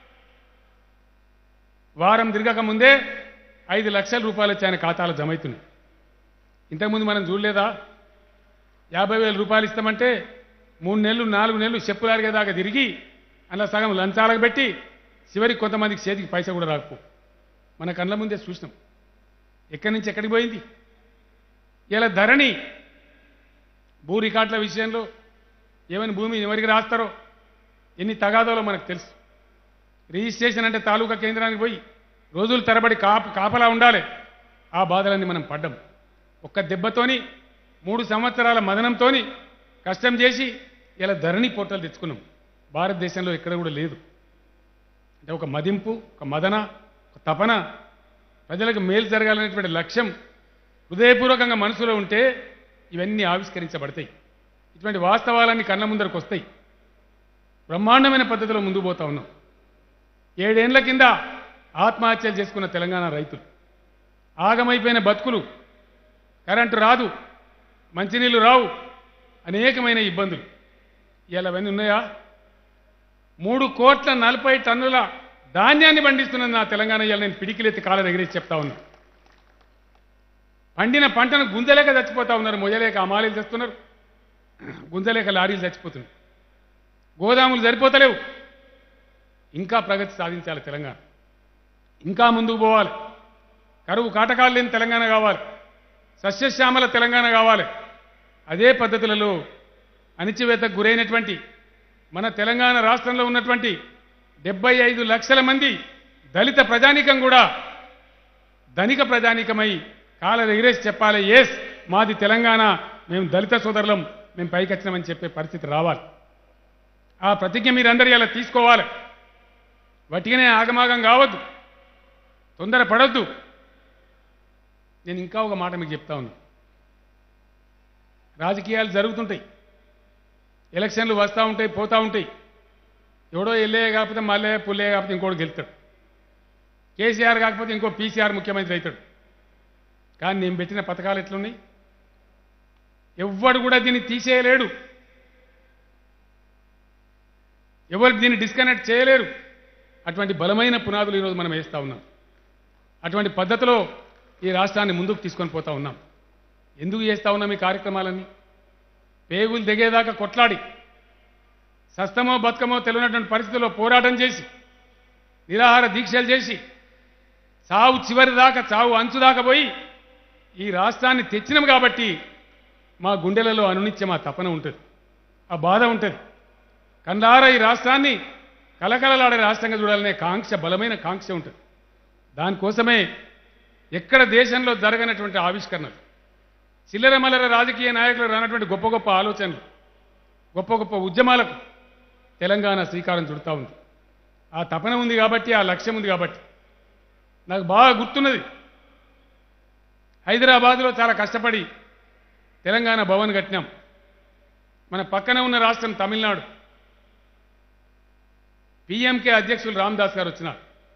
వారం తిరగక ముందే ఐదు లక్షల రూపాయలు వచ్చి ఆయన ఖాతాలో జమ అవుతున్నాయి ఇంతకుముందు మనం చూడలేదా యాభై వేల రూపాయలు ఇస్తామంటే మూడు నెలలు నాలుగు నెలలు చెప్పులారిగేదాకా తిరిగి అలా సగం లంచాలకు పెట్టి చివరికి కొంతమందికి చేతికి పైసా కూడా రాకపో మన కళ్ళ ముందే చూసినాం ఎక్కడి నుంచి ఎక్కడికి పోయింది ఇలా ధరణి భూ రికార్డుల విషయంలో ఏమైనా భూమి ఎవరికి రాస్తారో ఎన్ని తగాదాలో మనకు తెలుసు రిజిస్ట్రేషన్ అంటే తాలూకా కేంద్రానికి పోయి రోజులు తరబడి కాప కాపలా ఉండాలి ఆ బాధలన్నీ మనం పడ్డాం ఒక్క దెబ్బతోని మూడు సంవత్సరాల మదనంతోని కష్టం చేసి ఇలా ధరణి పోర్టల్ తెచ్చుకున్నాం భారతదేశంలో ఎక్కడ కూడా లేదు అంటే ఒక మదింపు ఒక మదన ఒక తపన ప్రజలకు మేలు జరగాలనేటువంటి లక్ష్యం హృదయపూర్వకంగా మనసులో ఉంటే ఇవన్నీ ఆవిష్కరించబడతాయి ఇటువంటి వాస్తవాలన్నీ కళ్ళ ముందరకు వస్తాయి బ్రహ్మాండమైన పద్ధతిలో ముందుకు పోతా ఉన్నాం ఏడేండ్ల కింద ఆత్మహత్యలు చేసుకున్న తెలంగాణ రైతులు ఆగమైపోయిన బతుకులు కరెంటు రాదు మంచినీళ్ళు రావు అనేకమైన ఇబ్బందులు ఇలా అవన్నీ ఉన్నాయా మూడు కోట్ల నలభై టన్నుల ధాన్యాన్ని పండిస్తున్నది నా తెలంగాణ ఇవాళ నేను పిడికిలెత్తి కాళ్ళ ఎగిరేసి చెప్తా ఉన్నా పండిన పంటను గుంజలేక చచ్చిపోతా ఉన్నారు మొయ్యలేక అమాలీలు తెస్తున్నారు గుంజలేక లారీలు చచ్చిపోతున్నారు గోదాములు సరిపోతలేవు ఇంకా ప్రగతి సాధించాలి తెలంగాణ ఇంకా ముందుకు పోవాలి కరువు కాటకాలు లేని తెలంగాణ కావాలి సస్యశ్యామల తెలంగాణ కావాలి అదే పద్ధతులలో అణిచివేతకు గురైనటువంటి మన తెలంగాణ రాష్ట్రంలో ఉన్నటువంటి డెబ్బై ఐదు లక్షల మంది దళిత ప్రజానీకం కూడా ధనిక ప్రజానీకమై కాల ఎగిరేసి చెప్పాలి ఎస్ మాది తెలంగాణ మేము దళిత సోదరులం మేము పైకి వచ్చినామని చెప్పే పరిస్థితి రావాలి ఆ ప్రతిజ్ఞ మీరందరూ ఇలా తీసుకోవాలి వటిగానే ఆగమాగం కావద్దు తొందర పడొద్దు నేను ఇంకా ఒక మాట మీకు చెప్తా ఉన్నా రాజకీయాలు జరుగుతుంటాయి ఎలక్షన్లు వస్తూ ఉంటాయి పోతూ ఉంటాయి ఎవడో ఎల్లే కాకపోతే మళ్ళీ పుల్లే కాకపోతే ఇంకోటి గెలుతాడు కేసీఆర్ కాకపోతే ఇంకో పీసీఆర్ ముఖ్యమంత్రి అవుతాడు కానీ నేను పెట్టిన పథకాలు ఎట్లున్నాయి ఎవ్వడు కూడా దీన్ని తీసేయలేడు ఎవరు దీన్ని డిస్కనెక్ట్ చేయలేరు అటువంటి బలమైన పునాదులు ఈరోజు మనం వేస్తూ ఉన్నాం అటువంటి పద్ధతిలో ఈ రాష్ట్రాన్ని ముందుకు తీసుకొని పోతా ఉన్నాం ఎందుకు చేస్తా ఉన్నాం ఈ కార్యక్రమాలన్నీ పేగులు దిగేదాకా కొట్లాడి సస్తమో బతుకమో తెలియనటువంటి పరిస్థితుల్లో పోరాటం చేసి నిరాహార దీక్షలు చేసి చావు చివరి దాకా చావు అంచు దాకా పోయి ఈ రాష్ట్రాన్ని తెచ్చినాం కాబట్టి మా గుండెలలో అనునిత్యం ఆ తపన ఉంటుంది ఆ బాధ ఉంటుంది కండార ఈ రాష్ట్రాన్ని కలకలలాడే రాష్ట్రంగా చూడాలనే కాంక్ష బలమైన కాంక్ష ఉంటుంది దానికోసమే ఎక్కడ దేశంలో జరగనటువంటి ఆవిష్కరణలు చిల్లర మల్లర రాజకీయ నాయకులు రానటువంటి గొప్ప గొప్ప ఆలోచనలు గొప్ప గొప్ప ఉద్యమాలకు తెలంగాణ శ్రీకారం చుడతా ఉంది ఆ తపన ఉంది కాబట్టి ఆ లక్ష్యం ఉంది కాబట్టి నాకు బాగా గుర్తున్నది హైదరాబాద్లో చాలా కష్టపడి తెలంగాణ భవన్ కట్టినాం మన పక్కన ఉన్న రాష్ట్రం తమిళనాడు పిఎంకే అధ్యక్షులు రామ్దాస్ గారు వచ్చినారు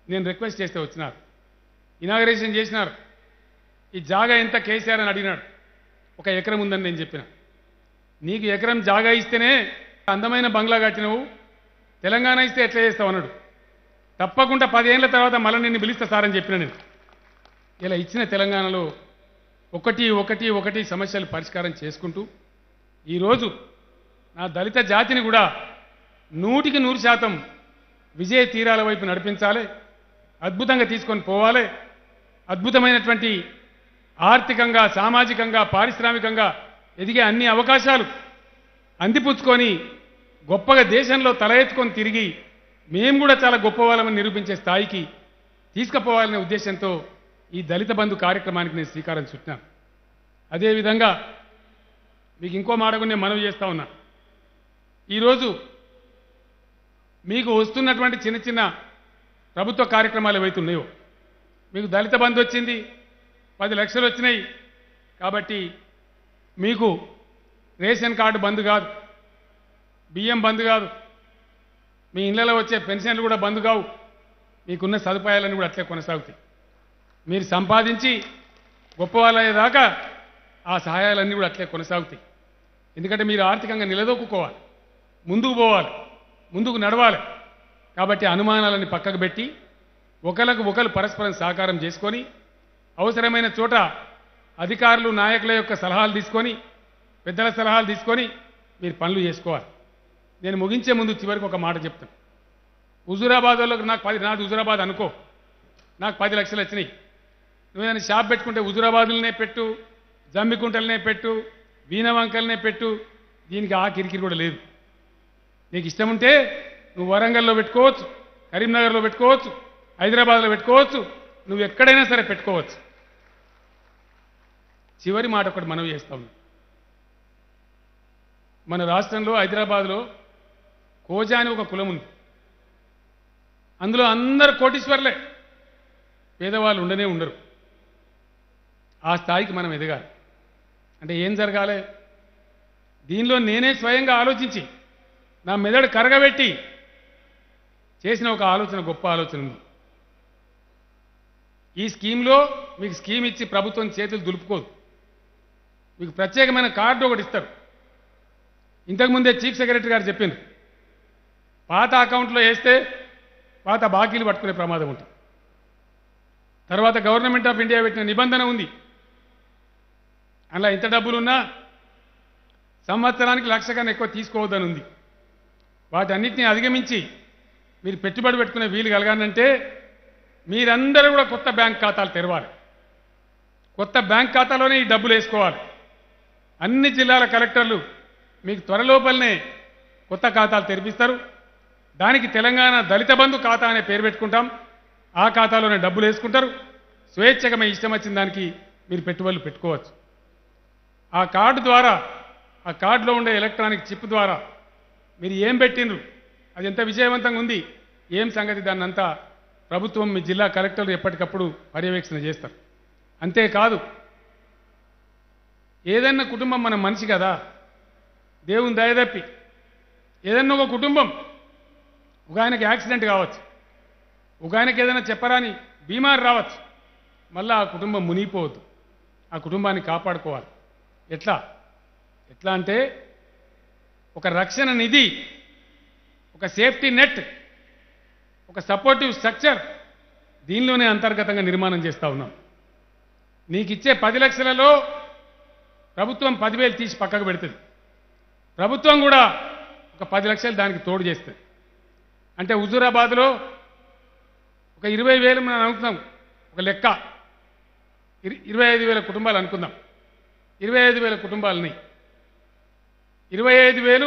నేను రిక్వెస్ట్ చేస్తే వచ్చినారు ఇనాగరేషన్ చేసినారు ఈ జాగా ఎంత కేసీఆర్ అని అడిగినాడు ఒక ఎకరం ఉందని నేను చెప్పిన నీకు ఎకరం జాగా ఇస్తేనే అందమైన బంగ్లా కట్టినవు తెలంగాణ ఇస్తే ఎట్లా చేస్తావు అన్నాడు తప్పకుండా పదేళ్ల తర్వాత మళ్ళీ నిన్ను పిలుస్తా సార్ అని చెప్పిన నేను ఇలా ఇచ్చిన తెలంగాణలో ఒకటి ఒకటి ఒకటి సమస్యలు పరిష్కారం చేసుకుంటూ ఈరోజు నా దళిత జాతిని కూడా నూటికి నూరు శాతం విజయ తీరాల వైపు నడిపించాలి అద్భుతంగా తీసుకొని పోవాలి అద్భుతమైనటువంటి ఆర్థికంగా సామాజికంగా పారిశ్రామికంగా ఎదిగే అన్ని అవకాశాలు అందిపుచ్చుకొని గొప్పగా దేశంలో తల ఎత్తుకొని తిరిగి మేము కూడా చాలా గొప్పవాళ్ళమని నిరూపించే స్థాయికి తీసుకుపోవాలనే ఉద్దేశంతో ఈ దళిత బంధు కార్యక్రమానికి నేను శ్రీకారం చుట్టినాను అదేవిధంగా మీకు ఇంకో మాట కూడా నేను మనవి చేస్తా ఉన్నా ఈరోజు మీకు వస్తున్నటువంటి చిన్న చిన్న ప్రభుత్వ కార్యక్రమాలు ఏవైతే ఉన్నాయో మీకు దళిత బంధు వచ్చింది పది లక్షలు వచ్చినాయి కాబట్టి మీకు రేషన్ కార్డు బంద్ కాదు బియ్యం బంద్ కాదు మీ ఇళ్లలో వచ్చే పెన్షన్లు కూడా బంద్ కావు మీకున్న సదుపాయాలన్నీ కూడా అట్లే కొనసాగుతాయి మీరు సంపాదించి గొప్పవాళ్ళయ్యేదాకా ఆ సహాయాలన్నీ కూడా అట్లే కొనసాగుతాయి ఎందుకంటే మీరు ఆర్థికంగా నిలదొక్కుకోవాలి ముందుకు పోవాలి ముందుకు నడవాలి కాబట్టి అనుమానాలని పక్కకు పెట్టి ఒకరికి ఒకరు పరస్పరం సహకారం చేసుకొని అవసరమైన చోట అధికారులు నాయకుల యొక్క సలహాలు తీసుకొని పెద్దల సలహాలు తీసుకొని మీరు పనులు చేసుకోవాలి నేను ముగించే ముందు చివరికి ఒక మాట చెప్తాను హుజూరాబాద్ వాళ్ళకి నాకు పది నాది హుజూరాబాద్ అనుకో నాకు పది లక్షలు వచ్చినాయి నువ్వు ఏదైనా షాప్ పెట్టుకుంటే హుజూరాబాద్లనే పెట్టు జమ్మికుంటలనే పెట్టు వీణవంకలనే పెట్టు దీనికి ఆ కిరికిరి కూడా లేదు నీకు ఇష్టం ఉంటే నువ్వు వరంగల్లో పెట్టుకోవచ్చు కరీంనగర్లో పెట్టుకోవచ్చు హైదరాబాద్లో పెట్టుకోవచ్చు నువ్వు ఎక్కడైనా సరే పెట్టుకోవచ్చు చివరి మాట ఒకటి మనవి చేస్తా ఉన్నా మన రాష్ట్రంలో హైదరాబాద్లో కోజా అని ఒక కులం ఉంది అందులో అందరు కోటీశ్వర్లే పేదవాళ్ళు ఉండనే ఉండరు ఆ స్థాయికి మనం ఎదగాలి అంటే ఏం జరగాలి దీనిలో నేనే స్వయంగా ఆలోచించి నా మెదడు కరగబెట్టి చేసిన ఒక ఆలోచన గొప్ప ఆలోచన ఉంది ఈ స్కీమ్లో మీకు స్కీమ్ ఇచ్చి ప్రభుత్వం చేతులు దులుపుకోదు మీకు ప్రత్యేకమైన కార్డు ఒకటి ఇస్తారు ఇంతకుముందే చీఫ్ సెక్రటరీ గారు చెప్పింది పాత అకౌంట్లో వేస్తే పాత బాకీలు పట్టుకునే ప్రమాదం ఉంటుంది తర్వాత గవర్నమెంట్ ఆఫ్ ఇండియా పెట్టిన నిబంధన ఉంది అలా ఎంత డబ్బులున్నా సంవత్సరానికి లక్ష కన్నా ఎక్కువ తీసుకోవద్దని ఉంది వాటన్నిటిని అధిగమించి మీరు పెట్టుబడి పెట్టుకునే వీలు కలగానంటే మీరందరూ కూడా కొత్త బ్యాంక్ ఖాతాలు తెరవాలి కొత్త బ్యాంక్ ఖాతాలోనే ఈ డబ్బులు వేసుకోవాలి అన్ని జిల్లాల కలెక్టర్లు మీకు త్వరలోపలనే కొత్త ఖాతాలు తెరిపిస్తారు దానికి తెలంగాణ దళిత బంధు ఖాతా అనే పేరు పెట్టుకుంటాం ఆ ఖాతాలోనే డబ్బులు వేసుకుంటారు స్వేచ్ఛగా మీ ఇష్టం వచ్చిన దానికి మీరు పెట్టుబడులు పెట్టుకోవచ్చు ఆ కార్డు ద్వారా ఆ కార్డులో ఉండే ఎలక్ట్రానిక్ చిప్ ద్వారా మీరు ఏం పెట్టిండ్రు అది ఎంత విజయవంతంగా ఉంది ఏం సంగతి దాన్ని అంతా ప్రభుత్వం మీ జిల్లా కలెక్టర్లు ఎప్పటికప్పుడు పర్యవేక్షణ చేస్తారు అంతేకాదు ఏదన్నా కుటుంబం మన మనిషి కదా దేవుని దయదప్పి ఏదన్నా ఒక కుటుంబం ఒక ఆయనకి యాక్సిడెంట్ కావచ్చు ఒక ఆయనకి ఏదైనా చెప్పరాని బీమారు రావచ్చు మళ్ళీ ఆ కుటుంబం మునిగిపోవద్దు ఆ కుటుంబాన్ని కాపాడుకోవాలి ఎట్లా ఎట్లా అంటే ఒక రక్షణ నిధి ఒక సేఫ్టీ నెట్ ఒక సపోర్టివ్ స్ట్రక్చర్ దీనిలోనే అంతర్గతంగా నిర్మాణం చేస్తూ ఉన్నాం నీకు ఇచ్చే పది లక్షలలో ప్రభుత్వం పదివేలు తీసి పక్కకు పెడుతుంది ప్రభుత్వం కూడా ఒక పది లక్షలు దానికి తోడు చేస్తుంది అంటే హుజూరాబాద్లో ఒక ఇరవై వేలు మనం అనుకుందాం ఒక లెక్క ఇర- ఇరవై ఐదు వేల కుటుంబాలు అనుకుందాం ఇరవై ఐదు వేల కుటుంబాలని ఇరవై ఐదు వేలు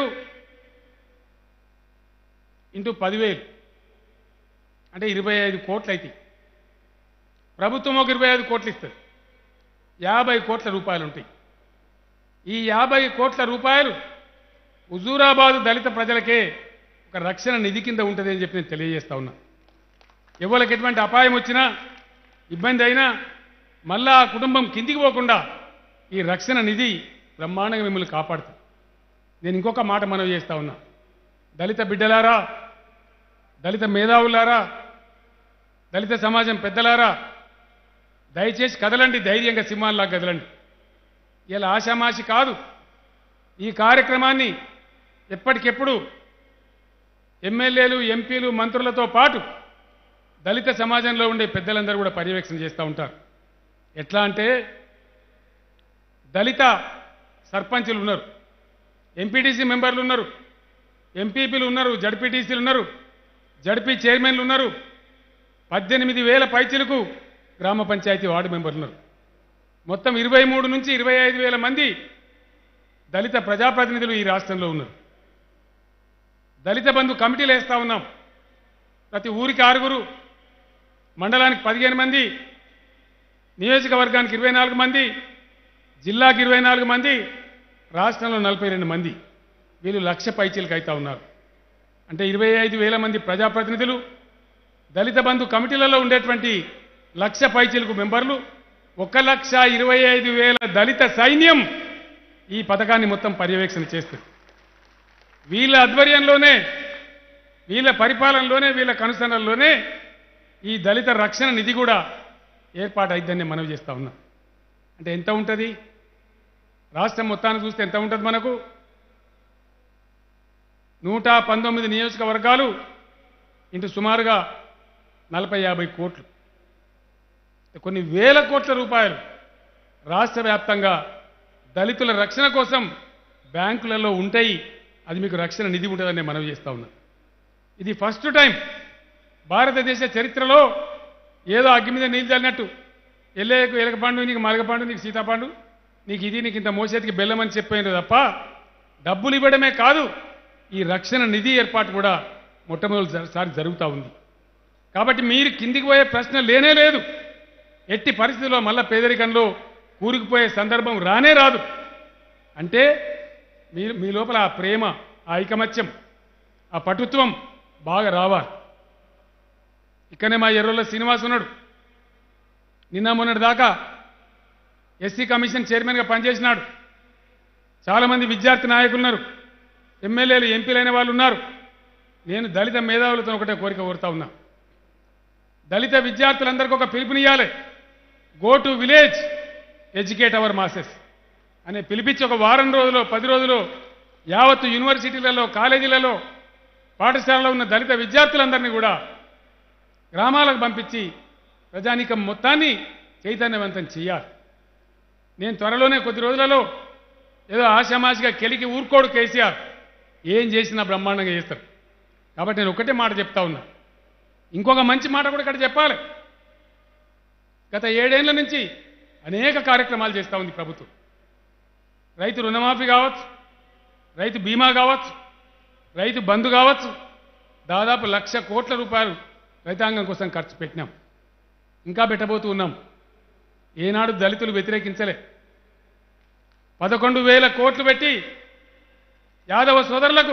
ఇంటూ పదివేలు అంటే ఇరవై ఐదు కోట్లు అవుతాయి ప్రభుత్వం ఒక ఇరవై ఐదు కోట్లు ఇస్తుంది యాభై కోట్ల రూపాయలు ఉంటాయి ఈ యాభై కోట్ల రూపాయలు హుజూరాబాదు దళిత ప్రజలకే ఒక రక్షణ నిధి కింద ఉంటుంది అని చెప్పి నేను తెలియజేస్తా ఉన్నా ఎవరికి ఎటువంటి అపాయం వచ్చినా ఇబ్బంది అయినా మళ్ళా ఆ కుటుంబం కిందికి పోకుండా ఈ రక్షణ నిధి బ్రహ్మాండంగా మిమ్మల్ని కాపాడుతుంది నేను ఇంకొక మాట మనవి చేస్తా ఉన్నా దళిత బిడ్డలారా దళిత మేధావులారా దళిత సమాజం పెద్దలారా దయచేసి కదలండి ధైర్యంగా సింహాల్లా కదలండి ఇలా ఆషామాషి కాదు ఈ కార్యక్రమాన్ని ఎప్పటికెప్పుడు ఎమ్మెల్యేలు ఎంపీలు మంత్రులతో పాటు దళిత సమాజంలో ఉండే పెద్దలందరూ కూడా పర్యవేక్షణ చేస్తూ ఉంటారు ఎట్లా అంటే దళిత సర్పంచులు ఉన్నారు ఎంపీటీసీ మెంబర్లు ఉన్నారు ఎంపీపీలు ఉన్నారు జడ్పీటీసీలు ఉన్నారు జడ్పీ చైర్మన్లు ఉన్నారు పద్దెనిమిది వేల పైచిలకు గ్రామ పంచాయతీ వార్డు మెంబర్లు ఉన్నారు మొత్తం ఇరవై మూడు నుంచి ఇరవై ఐదు వేల మంది దళిత ప్రజాప్రతినిధులు ఈ రాష్ట్రంలో ఉన్నారు దళిత బంధు కమిటీలు వేస్తా ఉన్నాం ప్రతి ఊరికి ఆరుగురు మండలానికి పదిహేను మంది నియోజకవర్గానికి ఇరవై నాలుగు మంది జిల్లాకి ఇరవై నాలుగు మంది రాష్ట్రంలో నలభై రెండు మంది వీళ్ళు లక్ష పైచీలకు అవుతా ఉన్నారు అంటే ఇరవై ఐదు వేల మంది ప్రజాప్రతినిధులు దళిత బంధు కమిటీలలో ఉండేటువంటి లక్ష పైచీలకు మెంబర్లు ఒక లక్ష ఇరవై ఐదు వేల దళిత సైన్యం ఈ పథకాన్ని మొత్తం పర్యవేక్షణ చేస్తుంది వీళ్ళ ఆధ్వర్యంలోనే వీళ్ళ పరిపాలనలోనే వీళ్ళ కనుసనల్లోనే ఈ దళిత రక్షణ నిధి కూడా ఏర్పాటు అయిద్దని నేను మనవి చేస్తా ఉన్నా అంటే ఎంత ఉంటుంది రాష్ట్రం మొత్తాన్ని చూస్తే ఎంత ఉంటుంది మనకు నూట పంతొమ్మిది నియోజకవర్గాలు ఇంటూ సుమారుగా నలభై యాభై కోట్లు కొన్ని వేల కోట్ల రూపాయలు రాష్ట్ర వ్యాప్తంగా దళితుల రక్షణ కోసం బ్యాంకులలో ఉంటాయి అది మీకు రక్షణ నిధి ఉంటుందని నేను మనవి చేస్తా ఉన్నా ఇది ఫస్ట్ టైం భారతదేశ చరిత్రలో ఏదో అగ్గి మీద నీళ్ళు చల్లినట్టు ఎల్లేకు ఎలకపండు నీకు మలగపండు నీకు సీతాపండు నీకు ఇది నీకు ఇంత మోసేతికి బెల్లం అని చెప్పాను తప్ప డబ్బులు ఇవ్వడమే కాదు ఈ రక్షణ నిధి ఏర్పాటు కూడా మొట్టమొదటిసారి జరుగుతూ ఉంది కాబట్టి మీరు కిందికి పోయే ప్రశ్న లేనే లేదు ఎట్టి పరిస్థితుల్లో మళ్ళా పేదరికంలో కూరుకుపోయే సందర్భం రానే రాదు అంటే మీరు మీ లోపల ఆ ప్రేమ ఆ ఐకమత్యం ఆ పటుత్వం బాగా రావాలి ఇక్కడనే మా ఎర్రలో శ్రీనివాస్ ఉన్నాడు నిన్న మొన్నటి దాకా ఎస్సీ కమిషన్ చైర్మన్గా పనిచేసినాడు చాలామంది విద్యార్థి నాయకులు ఉన్నారు ఎమ్మెల్యేలు ఎంపీలైన వాళ్ళు ఉన్నారు నేను దళిత మేధావులతో ఒకటే కోరిక కోరుతా ఉన్నా దళిత విద్యార్థులందరికీ ఒక పిలుపునియాలి go to village educate our masses అనే పిలిపించి ఒక వారం రోజులు పది రోజులు యావత్తు యూనివర్సిటీలలో కాలేజీలలో పాఠశాలలో ఉన్న దళిత విద్యార్థులందరినీ కూడా గ్రామాలకు పంపించి ప్రజానీకం మొత్తాన్ని చైతన్యవంతం చేయాలి నేను త్వరలోనే కొద్ది రోజులలో ఏదో ఆశామాషిగా కెలికి ఊరుకోడు కేసీఆర్ ఏం చేసినా బ్రహ్మాండంగా చేస్తారు కాబట్టి నేను ఒకటే మాట చెప్తా ఉన్నా ఇంకొక మంచి మాట కూడా ఇక్కడ చెప్పాలి గత ఏడేళ్ల నుంచి అనేక కార్యక్రమాలు చేస్తూ ఉంది ప్రభుత్వం రైతు రుణమాఫీ కావచ్చు రైతు బీమా కావచ్చు రైతు బంధు కావచ్చు దాదాపు లక్ష కోట్ల రూపాయలు రైతాంగం కోసం ఖర్చు పెట్టినాం ఇంకా పెట్టబోతూ ఉన్నాం ఏనాడు దళితులు వ్యతిరేకించలే పదకొండు వేల కోట్లు పెట్టి యాదవ సోదరులకు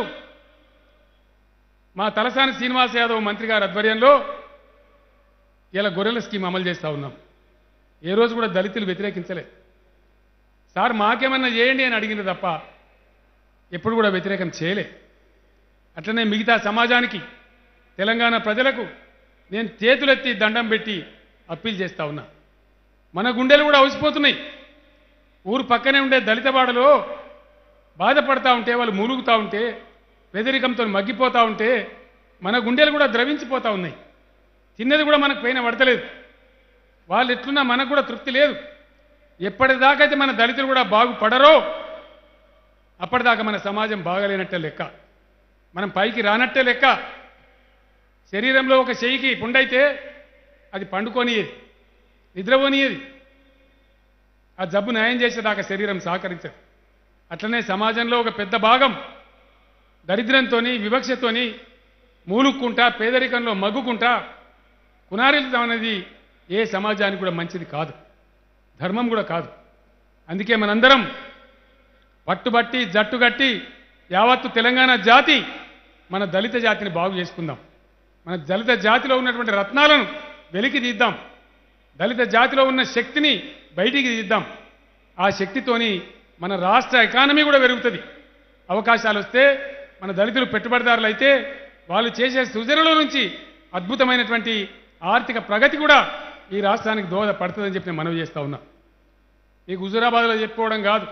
మా తలసాని శ్రీనివాస్ యాదవ్ మంత్రి గారి ఆధ్వర్యంలో ఇలా గొర్రెల స్కీమ్ అమలు చేస్తూ ఉన్నాం ఏ రోజు కూడా దళితులు వ్యతిరేకించలే సార్ మాకేమన్నా చేయండి అని అడిగింది తప్ప ఎప్పుడు కూడా వ్యతిరేకం చేయలే అట్లనే మిగతా సమాజానికి తెలంగాణ ప్రజలకు నేను చేతులెత్తి దండం పెట్టి అప్పీల్ చేస్తా ఉన్నా మన గుండెలు కూడా అవసిపోతున్నాయి ఊరు పక్కనే ఉండే దళితవాడలో బాధపడతా ఉంటే వాళ్ళు మూలుగుతూ ఉంటే పేదరికంతో మగ్గిపోతూ ఉంటే మన గుండెలు కూడా ద్రవించిపోతూ ఉన్నాయి చిన్నది కూడా మనకు పైన పడతలేదు వాళ్ళు ఎట్లున్నా మనకు కూడా తృప్తి లేదు ఎప్పటిదాకైతే మన దళితులు కూడా బాగుపడరో అప్పటిదాకా మన సమాజం బాగలేనట్టే లెక్క మనం పైకి రానట్టే లెక్క శరీరంలో ఒక చెయ్యికి పుండైతే అది పండుకోనియేది నిద్రపోనియేది ఆ జబ్బు న్యాయం చేసేదాకా శరీరం సహకరించదు అట్లనే సమాజంలో ఒక పెద్ద భాగం దరిద్రంతోని వివక్షతోని మూలుక్కుంటా పేదరికంలో మగ్గుకుంటా కునారిల్తం అనేది ఏ సమాజానికి కూడా మంచిది కాదు ధర్మం కూడా కాదు అందుకే మనందరం పట్టుబట్టి జట్టుగట్టి యావత్తు తెలంగాణ జాతి మన దళిత జాతిని బాగు చేసుకుందాం మన దళిత జాతిలో ఉన్నటువంటి రత్నాలను వెలికి తీద్దాం దళిత జాతిలో ఉన్న శక్తిని బయటికి తీద్దాం ఆ శక్తితోని మన రాష్ట్ర ఎకానమీ కూడా పెరుగుతుంది అవకాశాలు వస్తే మన దళితులు పెట్టుబడిదారులు అయితే వాళ్ళు చేసే సృజనలో నుంచి అద్భుతమైనటువంటి ఆర్థిక ప్రగతి కూడా ఈ రాష్ట్రానికి దోహదపడుతుందని చెప్పి నేను మనవి చేస్తా ఉన్నా మీకు హుజురాబాద్లో చెప్పుకోవడం కాదు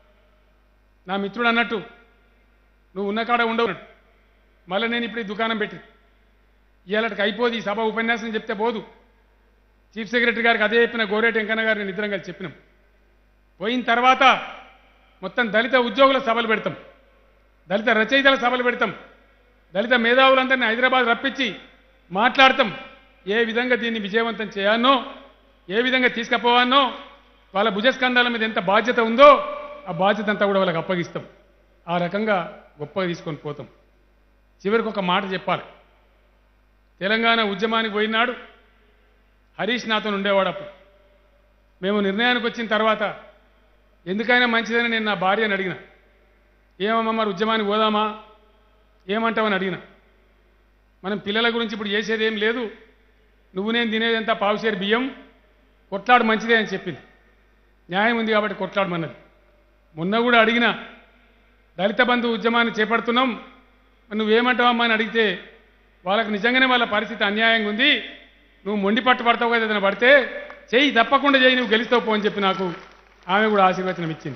నా మిత్రుడు అన్నట్టు నువ్వు ఉన్న కాడ ఉండవు మళ్ళీ నేను ఇప్పుడు ఈ దుకాణం పెట్టి ఇవాళకి అయిపోదు ఈ సభ ఉపన్యాసం చెప్తే పోదు చీఫ్ సెక్రటరీ గారికి అదే చెప్పిన గోరేటి వెంకన్న గారిని నిద్రం కలిసి చెప్పినాం పోయిన తర్వాత మొత్తం దళిత ఉద్యోగుల సభలు పెడతాం దళిత రచయితల సభలు పెడతాం దళిత మేధావులందరినీ హైదరాబాద్ రప్పించి మాట్లాడతాం ఏ విధంగా దీన్ని విజయవంతం చేయాలనో ఏ విధంగా తీసుకుపోవాలనో వాళ్ళ భుజస్కంధాల మీద ఎంత బాధ్యత ఉందో ఆ బాధ్యత అంతా కూడా వాళ్ళకి అప్పగిస్తాం ఆ రకంగా గొప్పగా తీసుకొని పోతాం చివరికి ఒక మాట చెప్పాలి తెలంగాణ ఉద్యమానికి పోయినాడు హరీష్ నాతో ఉండేవాడు అప్పుడు మేము నిర్ణయానికి వచ్చిన తర్వాత ఎందుకైనా మంచిదని నేను నా భార్యని అడిగిన ఏమమ్మా మరి ఉద్యమానికి పోదామా ఏమంటావని అడిగిన మనం పిల్లల గురించి ఇప్పుడు చేసేది ఏం లేదు నువ్వు నేను తినేదంతా పావుసేరు బియ్యం కొట్లాడు మంచిదే అని చెప్పింది న్యాయం ఉంది కాబట్టి కొట్లాడమన్నది మొన్న కూడా అడిగిన దళిత బంధు ఉద్యమాన్ని చేపడుతున్నాం మరి నువ్వేమంటావమ్మా అని అడిగితే వాళ్ళకి నిజంగానే వాళ్ళ పరిస్థితి అన్యాయంగా ఉంది నువ్వు మొండి పట్టు పడతావు కదా ఏదైనా పడితే చెయ్యి తప్పకుండా చెయ్యి నువ్వు గెలుస్తావు పో అని చెప్పి నాకు ఆమె కూడా ఆశీర్వచనం ఇచ్చింది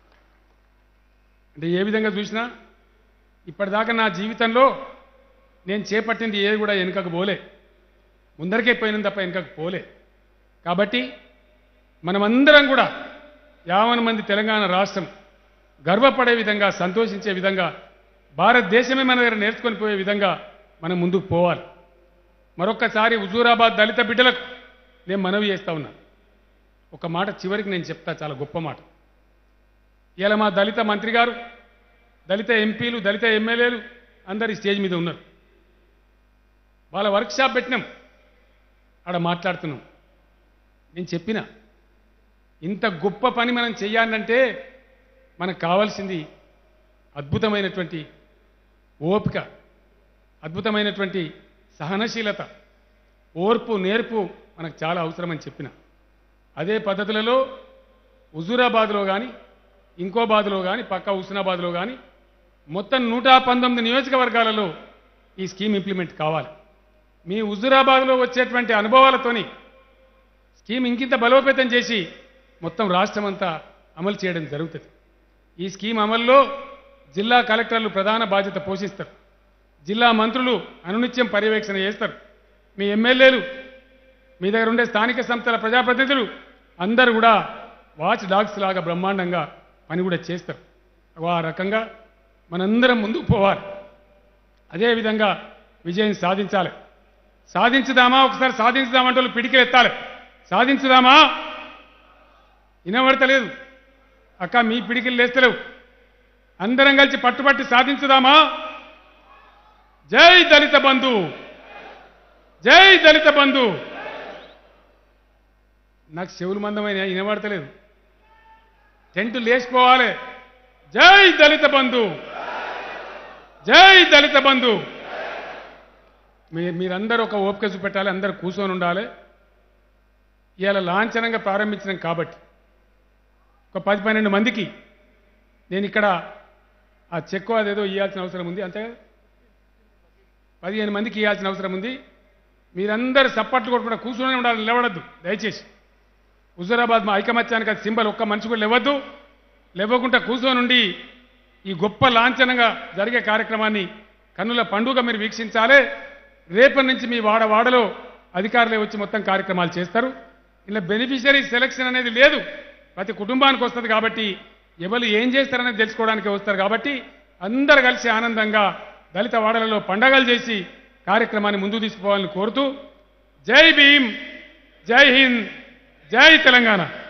అంటే ఏ విధంగా చూసినా ఇప్పటిదాకా నా జీవితంలో నేను చేపట్టింది ఏది కూడా వెనుకకు పోలే ముందరికే పోయిన తప్ప వెనుకకు పోలే కాబట్టి మనమందరం కూడా యావన్ మంది తెలంగాణ రాష్ట్రం గర్వపడే విధంగా సంతోషించే విధంగా భారతదేశమే మన దగ్గర నేర్చుకొని పోయే విధంగా మనం ముందుకు పోవాలి మరొక్కసారి హుజూరాబాద్ దళిత బిడ్డలకు నేను మనవి చేస్తా ఉన్నా ఒక మాట చివరికి నేను చెప్తా చాలా గొప్ప మాట ఇలా మా దళిత మంత్రి గారు దళిత ఎంపీలు దళిత ఎమ్మెల్యేలు అందరు ఈ స్టేజ్ మీద ఉన్నారు వాళ్ళ వర్క్షాప్ పెట్టినాం ఆడ మాట్లాడుతున్నాం నేను చెప్పిన ఇంత గొప్ప పని మనం చెయ్యాలంటే మనకు కావాల్సింది అద్భుతమైనటువంటి ఓపిక అద్భుతమైనటువంటి సహనశీలత ఓర్పు నేర్పు మనకు చాలా అవసరమని చెప్పిన అదే పద్ధతులలో హుజూరాబాద్లో కానీ ఇంకో బాద్లో కానీ పక్క హుస్నాబాద్లో కానీ మొత్తం నూట పంతొమ్మిది నియోజకవర్గాలలో ఈ స్కీమ్ ఇంప్లిమెంట్ కావాలి మీ హుజూరాబాద్లో వచ్చేటువంటి అనుభవాలతోని స్కీమ్ ఇంకింత బలోపేతం చేసి మొత్తం రాష్ట్రం అంతా అమలు చేయడం జరుగుతుంది ఈ స్కీమ్ అమల్లో జిల్లా కలెక్టర్లు ప్రధాన బాధ్యత పోషిస్తారు జిల్లా మంత్రులు అనునిత్యం పర్యవేక్షణ చేస్తారు మీ ఎమ్మెల్యేలు మీ దగ్గర ఉండే స్థానిక సంస్థల ప్రజాప్రతినిధులు అందరూ కూడా వాచ్ డాగ్స్ లాగా బ్రహ్మాండంగా పని కూడా చేస్తారు ఆ రకంగా మనందరం ముందుకు పోవాలి అదేవిధంగా విజయం సాధించాలి సాధించుదామా ఒకసారి సాధించుదామంటే వాళ్ళు పిడికిలు ఎత్తాలి సాధించుదామా వినబడతలేదు అక్క మీ పిడికిలు లేస్తలేవు అందరం కలిసి పట్టుబట్టి సాధించుదామా జై దళిత బంధు జై దళిత బంధు నాకు చెవులు మందమైన వినబడతలేదు టెంట్ లేచిపోవాలి జై దళిత బంధు జై దళిత బంధు మీ మీరందరూ ఒక ఓపిక చూపెట్టాలి అందరూ కూర్చొని ఉండాలి ఇవాళ లాంఛనంగా ప్రారంభించినాం కాబట్టి ఒక పది పన్నెండు మందికి నేను ఇక్కడ ఆ చెక్కు అదేదో ఇవ్వాల్సిన అవసరం ఉంది అంతే కదా పదిహేను మందికి ఇవ్వాల్సిన అవసరం ఉంది మీరందరూ సప్పట్లు కొట్టుకుంటా కూర్చొని ఉండాలి లేవడద్దు దయచేసి హుజూరాబాద్ మా ఐకమత్యానికి అది సింబల్ ఒక్క మనిషి కూడా లేవద్దు లేవకుండా కూర్చొని ఉండి ఈ గొప్ప లాంఛనంగా జరిగే కార్యక్రమాన్ని కన్నుల పండుగ మీరు వీక్షించాలి రేపటి నుంచి మీ వాడ వాడలో అధికారులే వచ్చి మొత్తం కార్యక్రమాలు చేస్తారు ఇలా బెనిఫిషరీ సెలక్షన్ అనేది లేదు ప్రతి కుటుంబానికి వస్తుంది కాబట్టి ఎవరు ఏం చేస్తారనేది తెలుసుకోవడానికి వస్తారు కాబట్టి అందరు కలిసి ఆనందంగా దళిత వాడలలో పండగలు చేసి కార్యక్రమాన్ని ముందుకు తీసుకుపోవాలని కోరుతూ జై భీమ్ జై హింద్ జై తెలంగాణ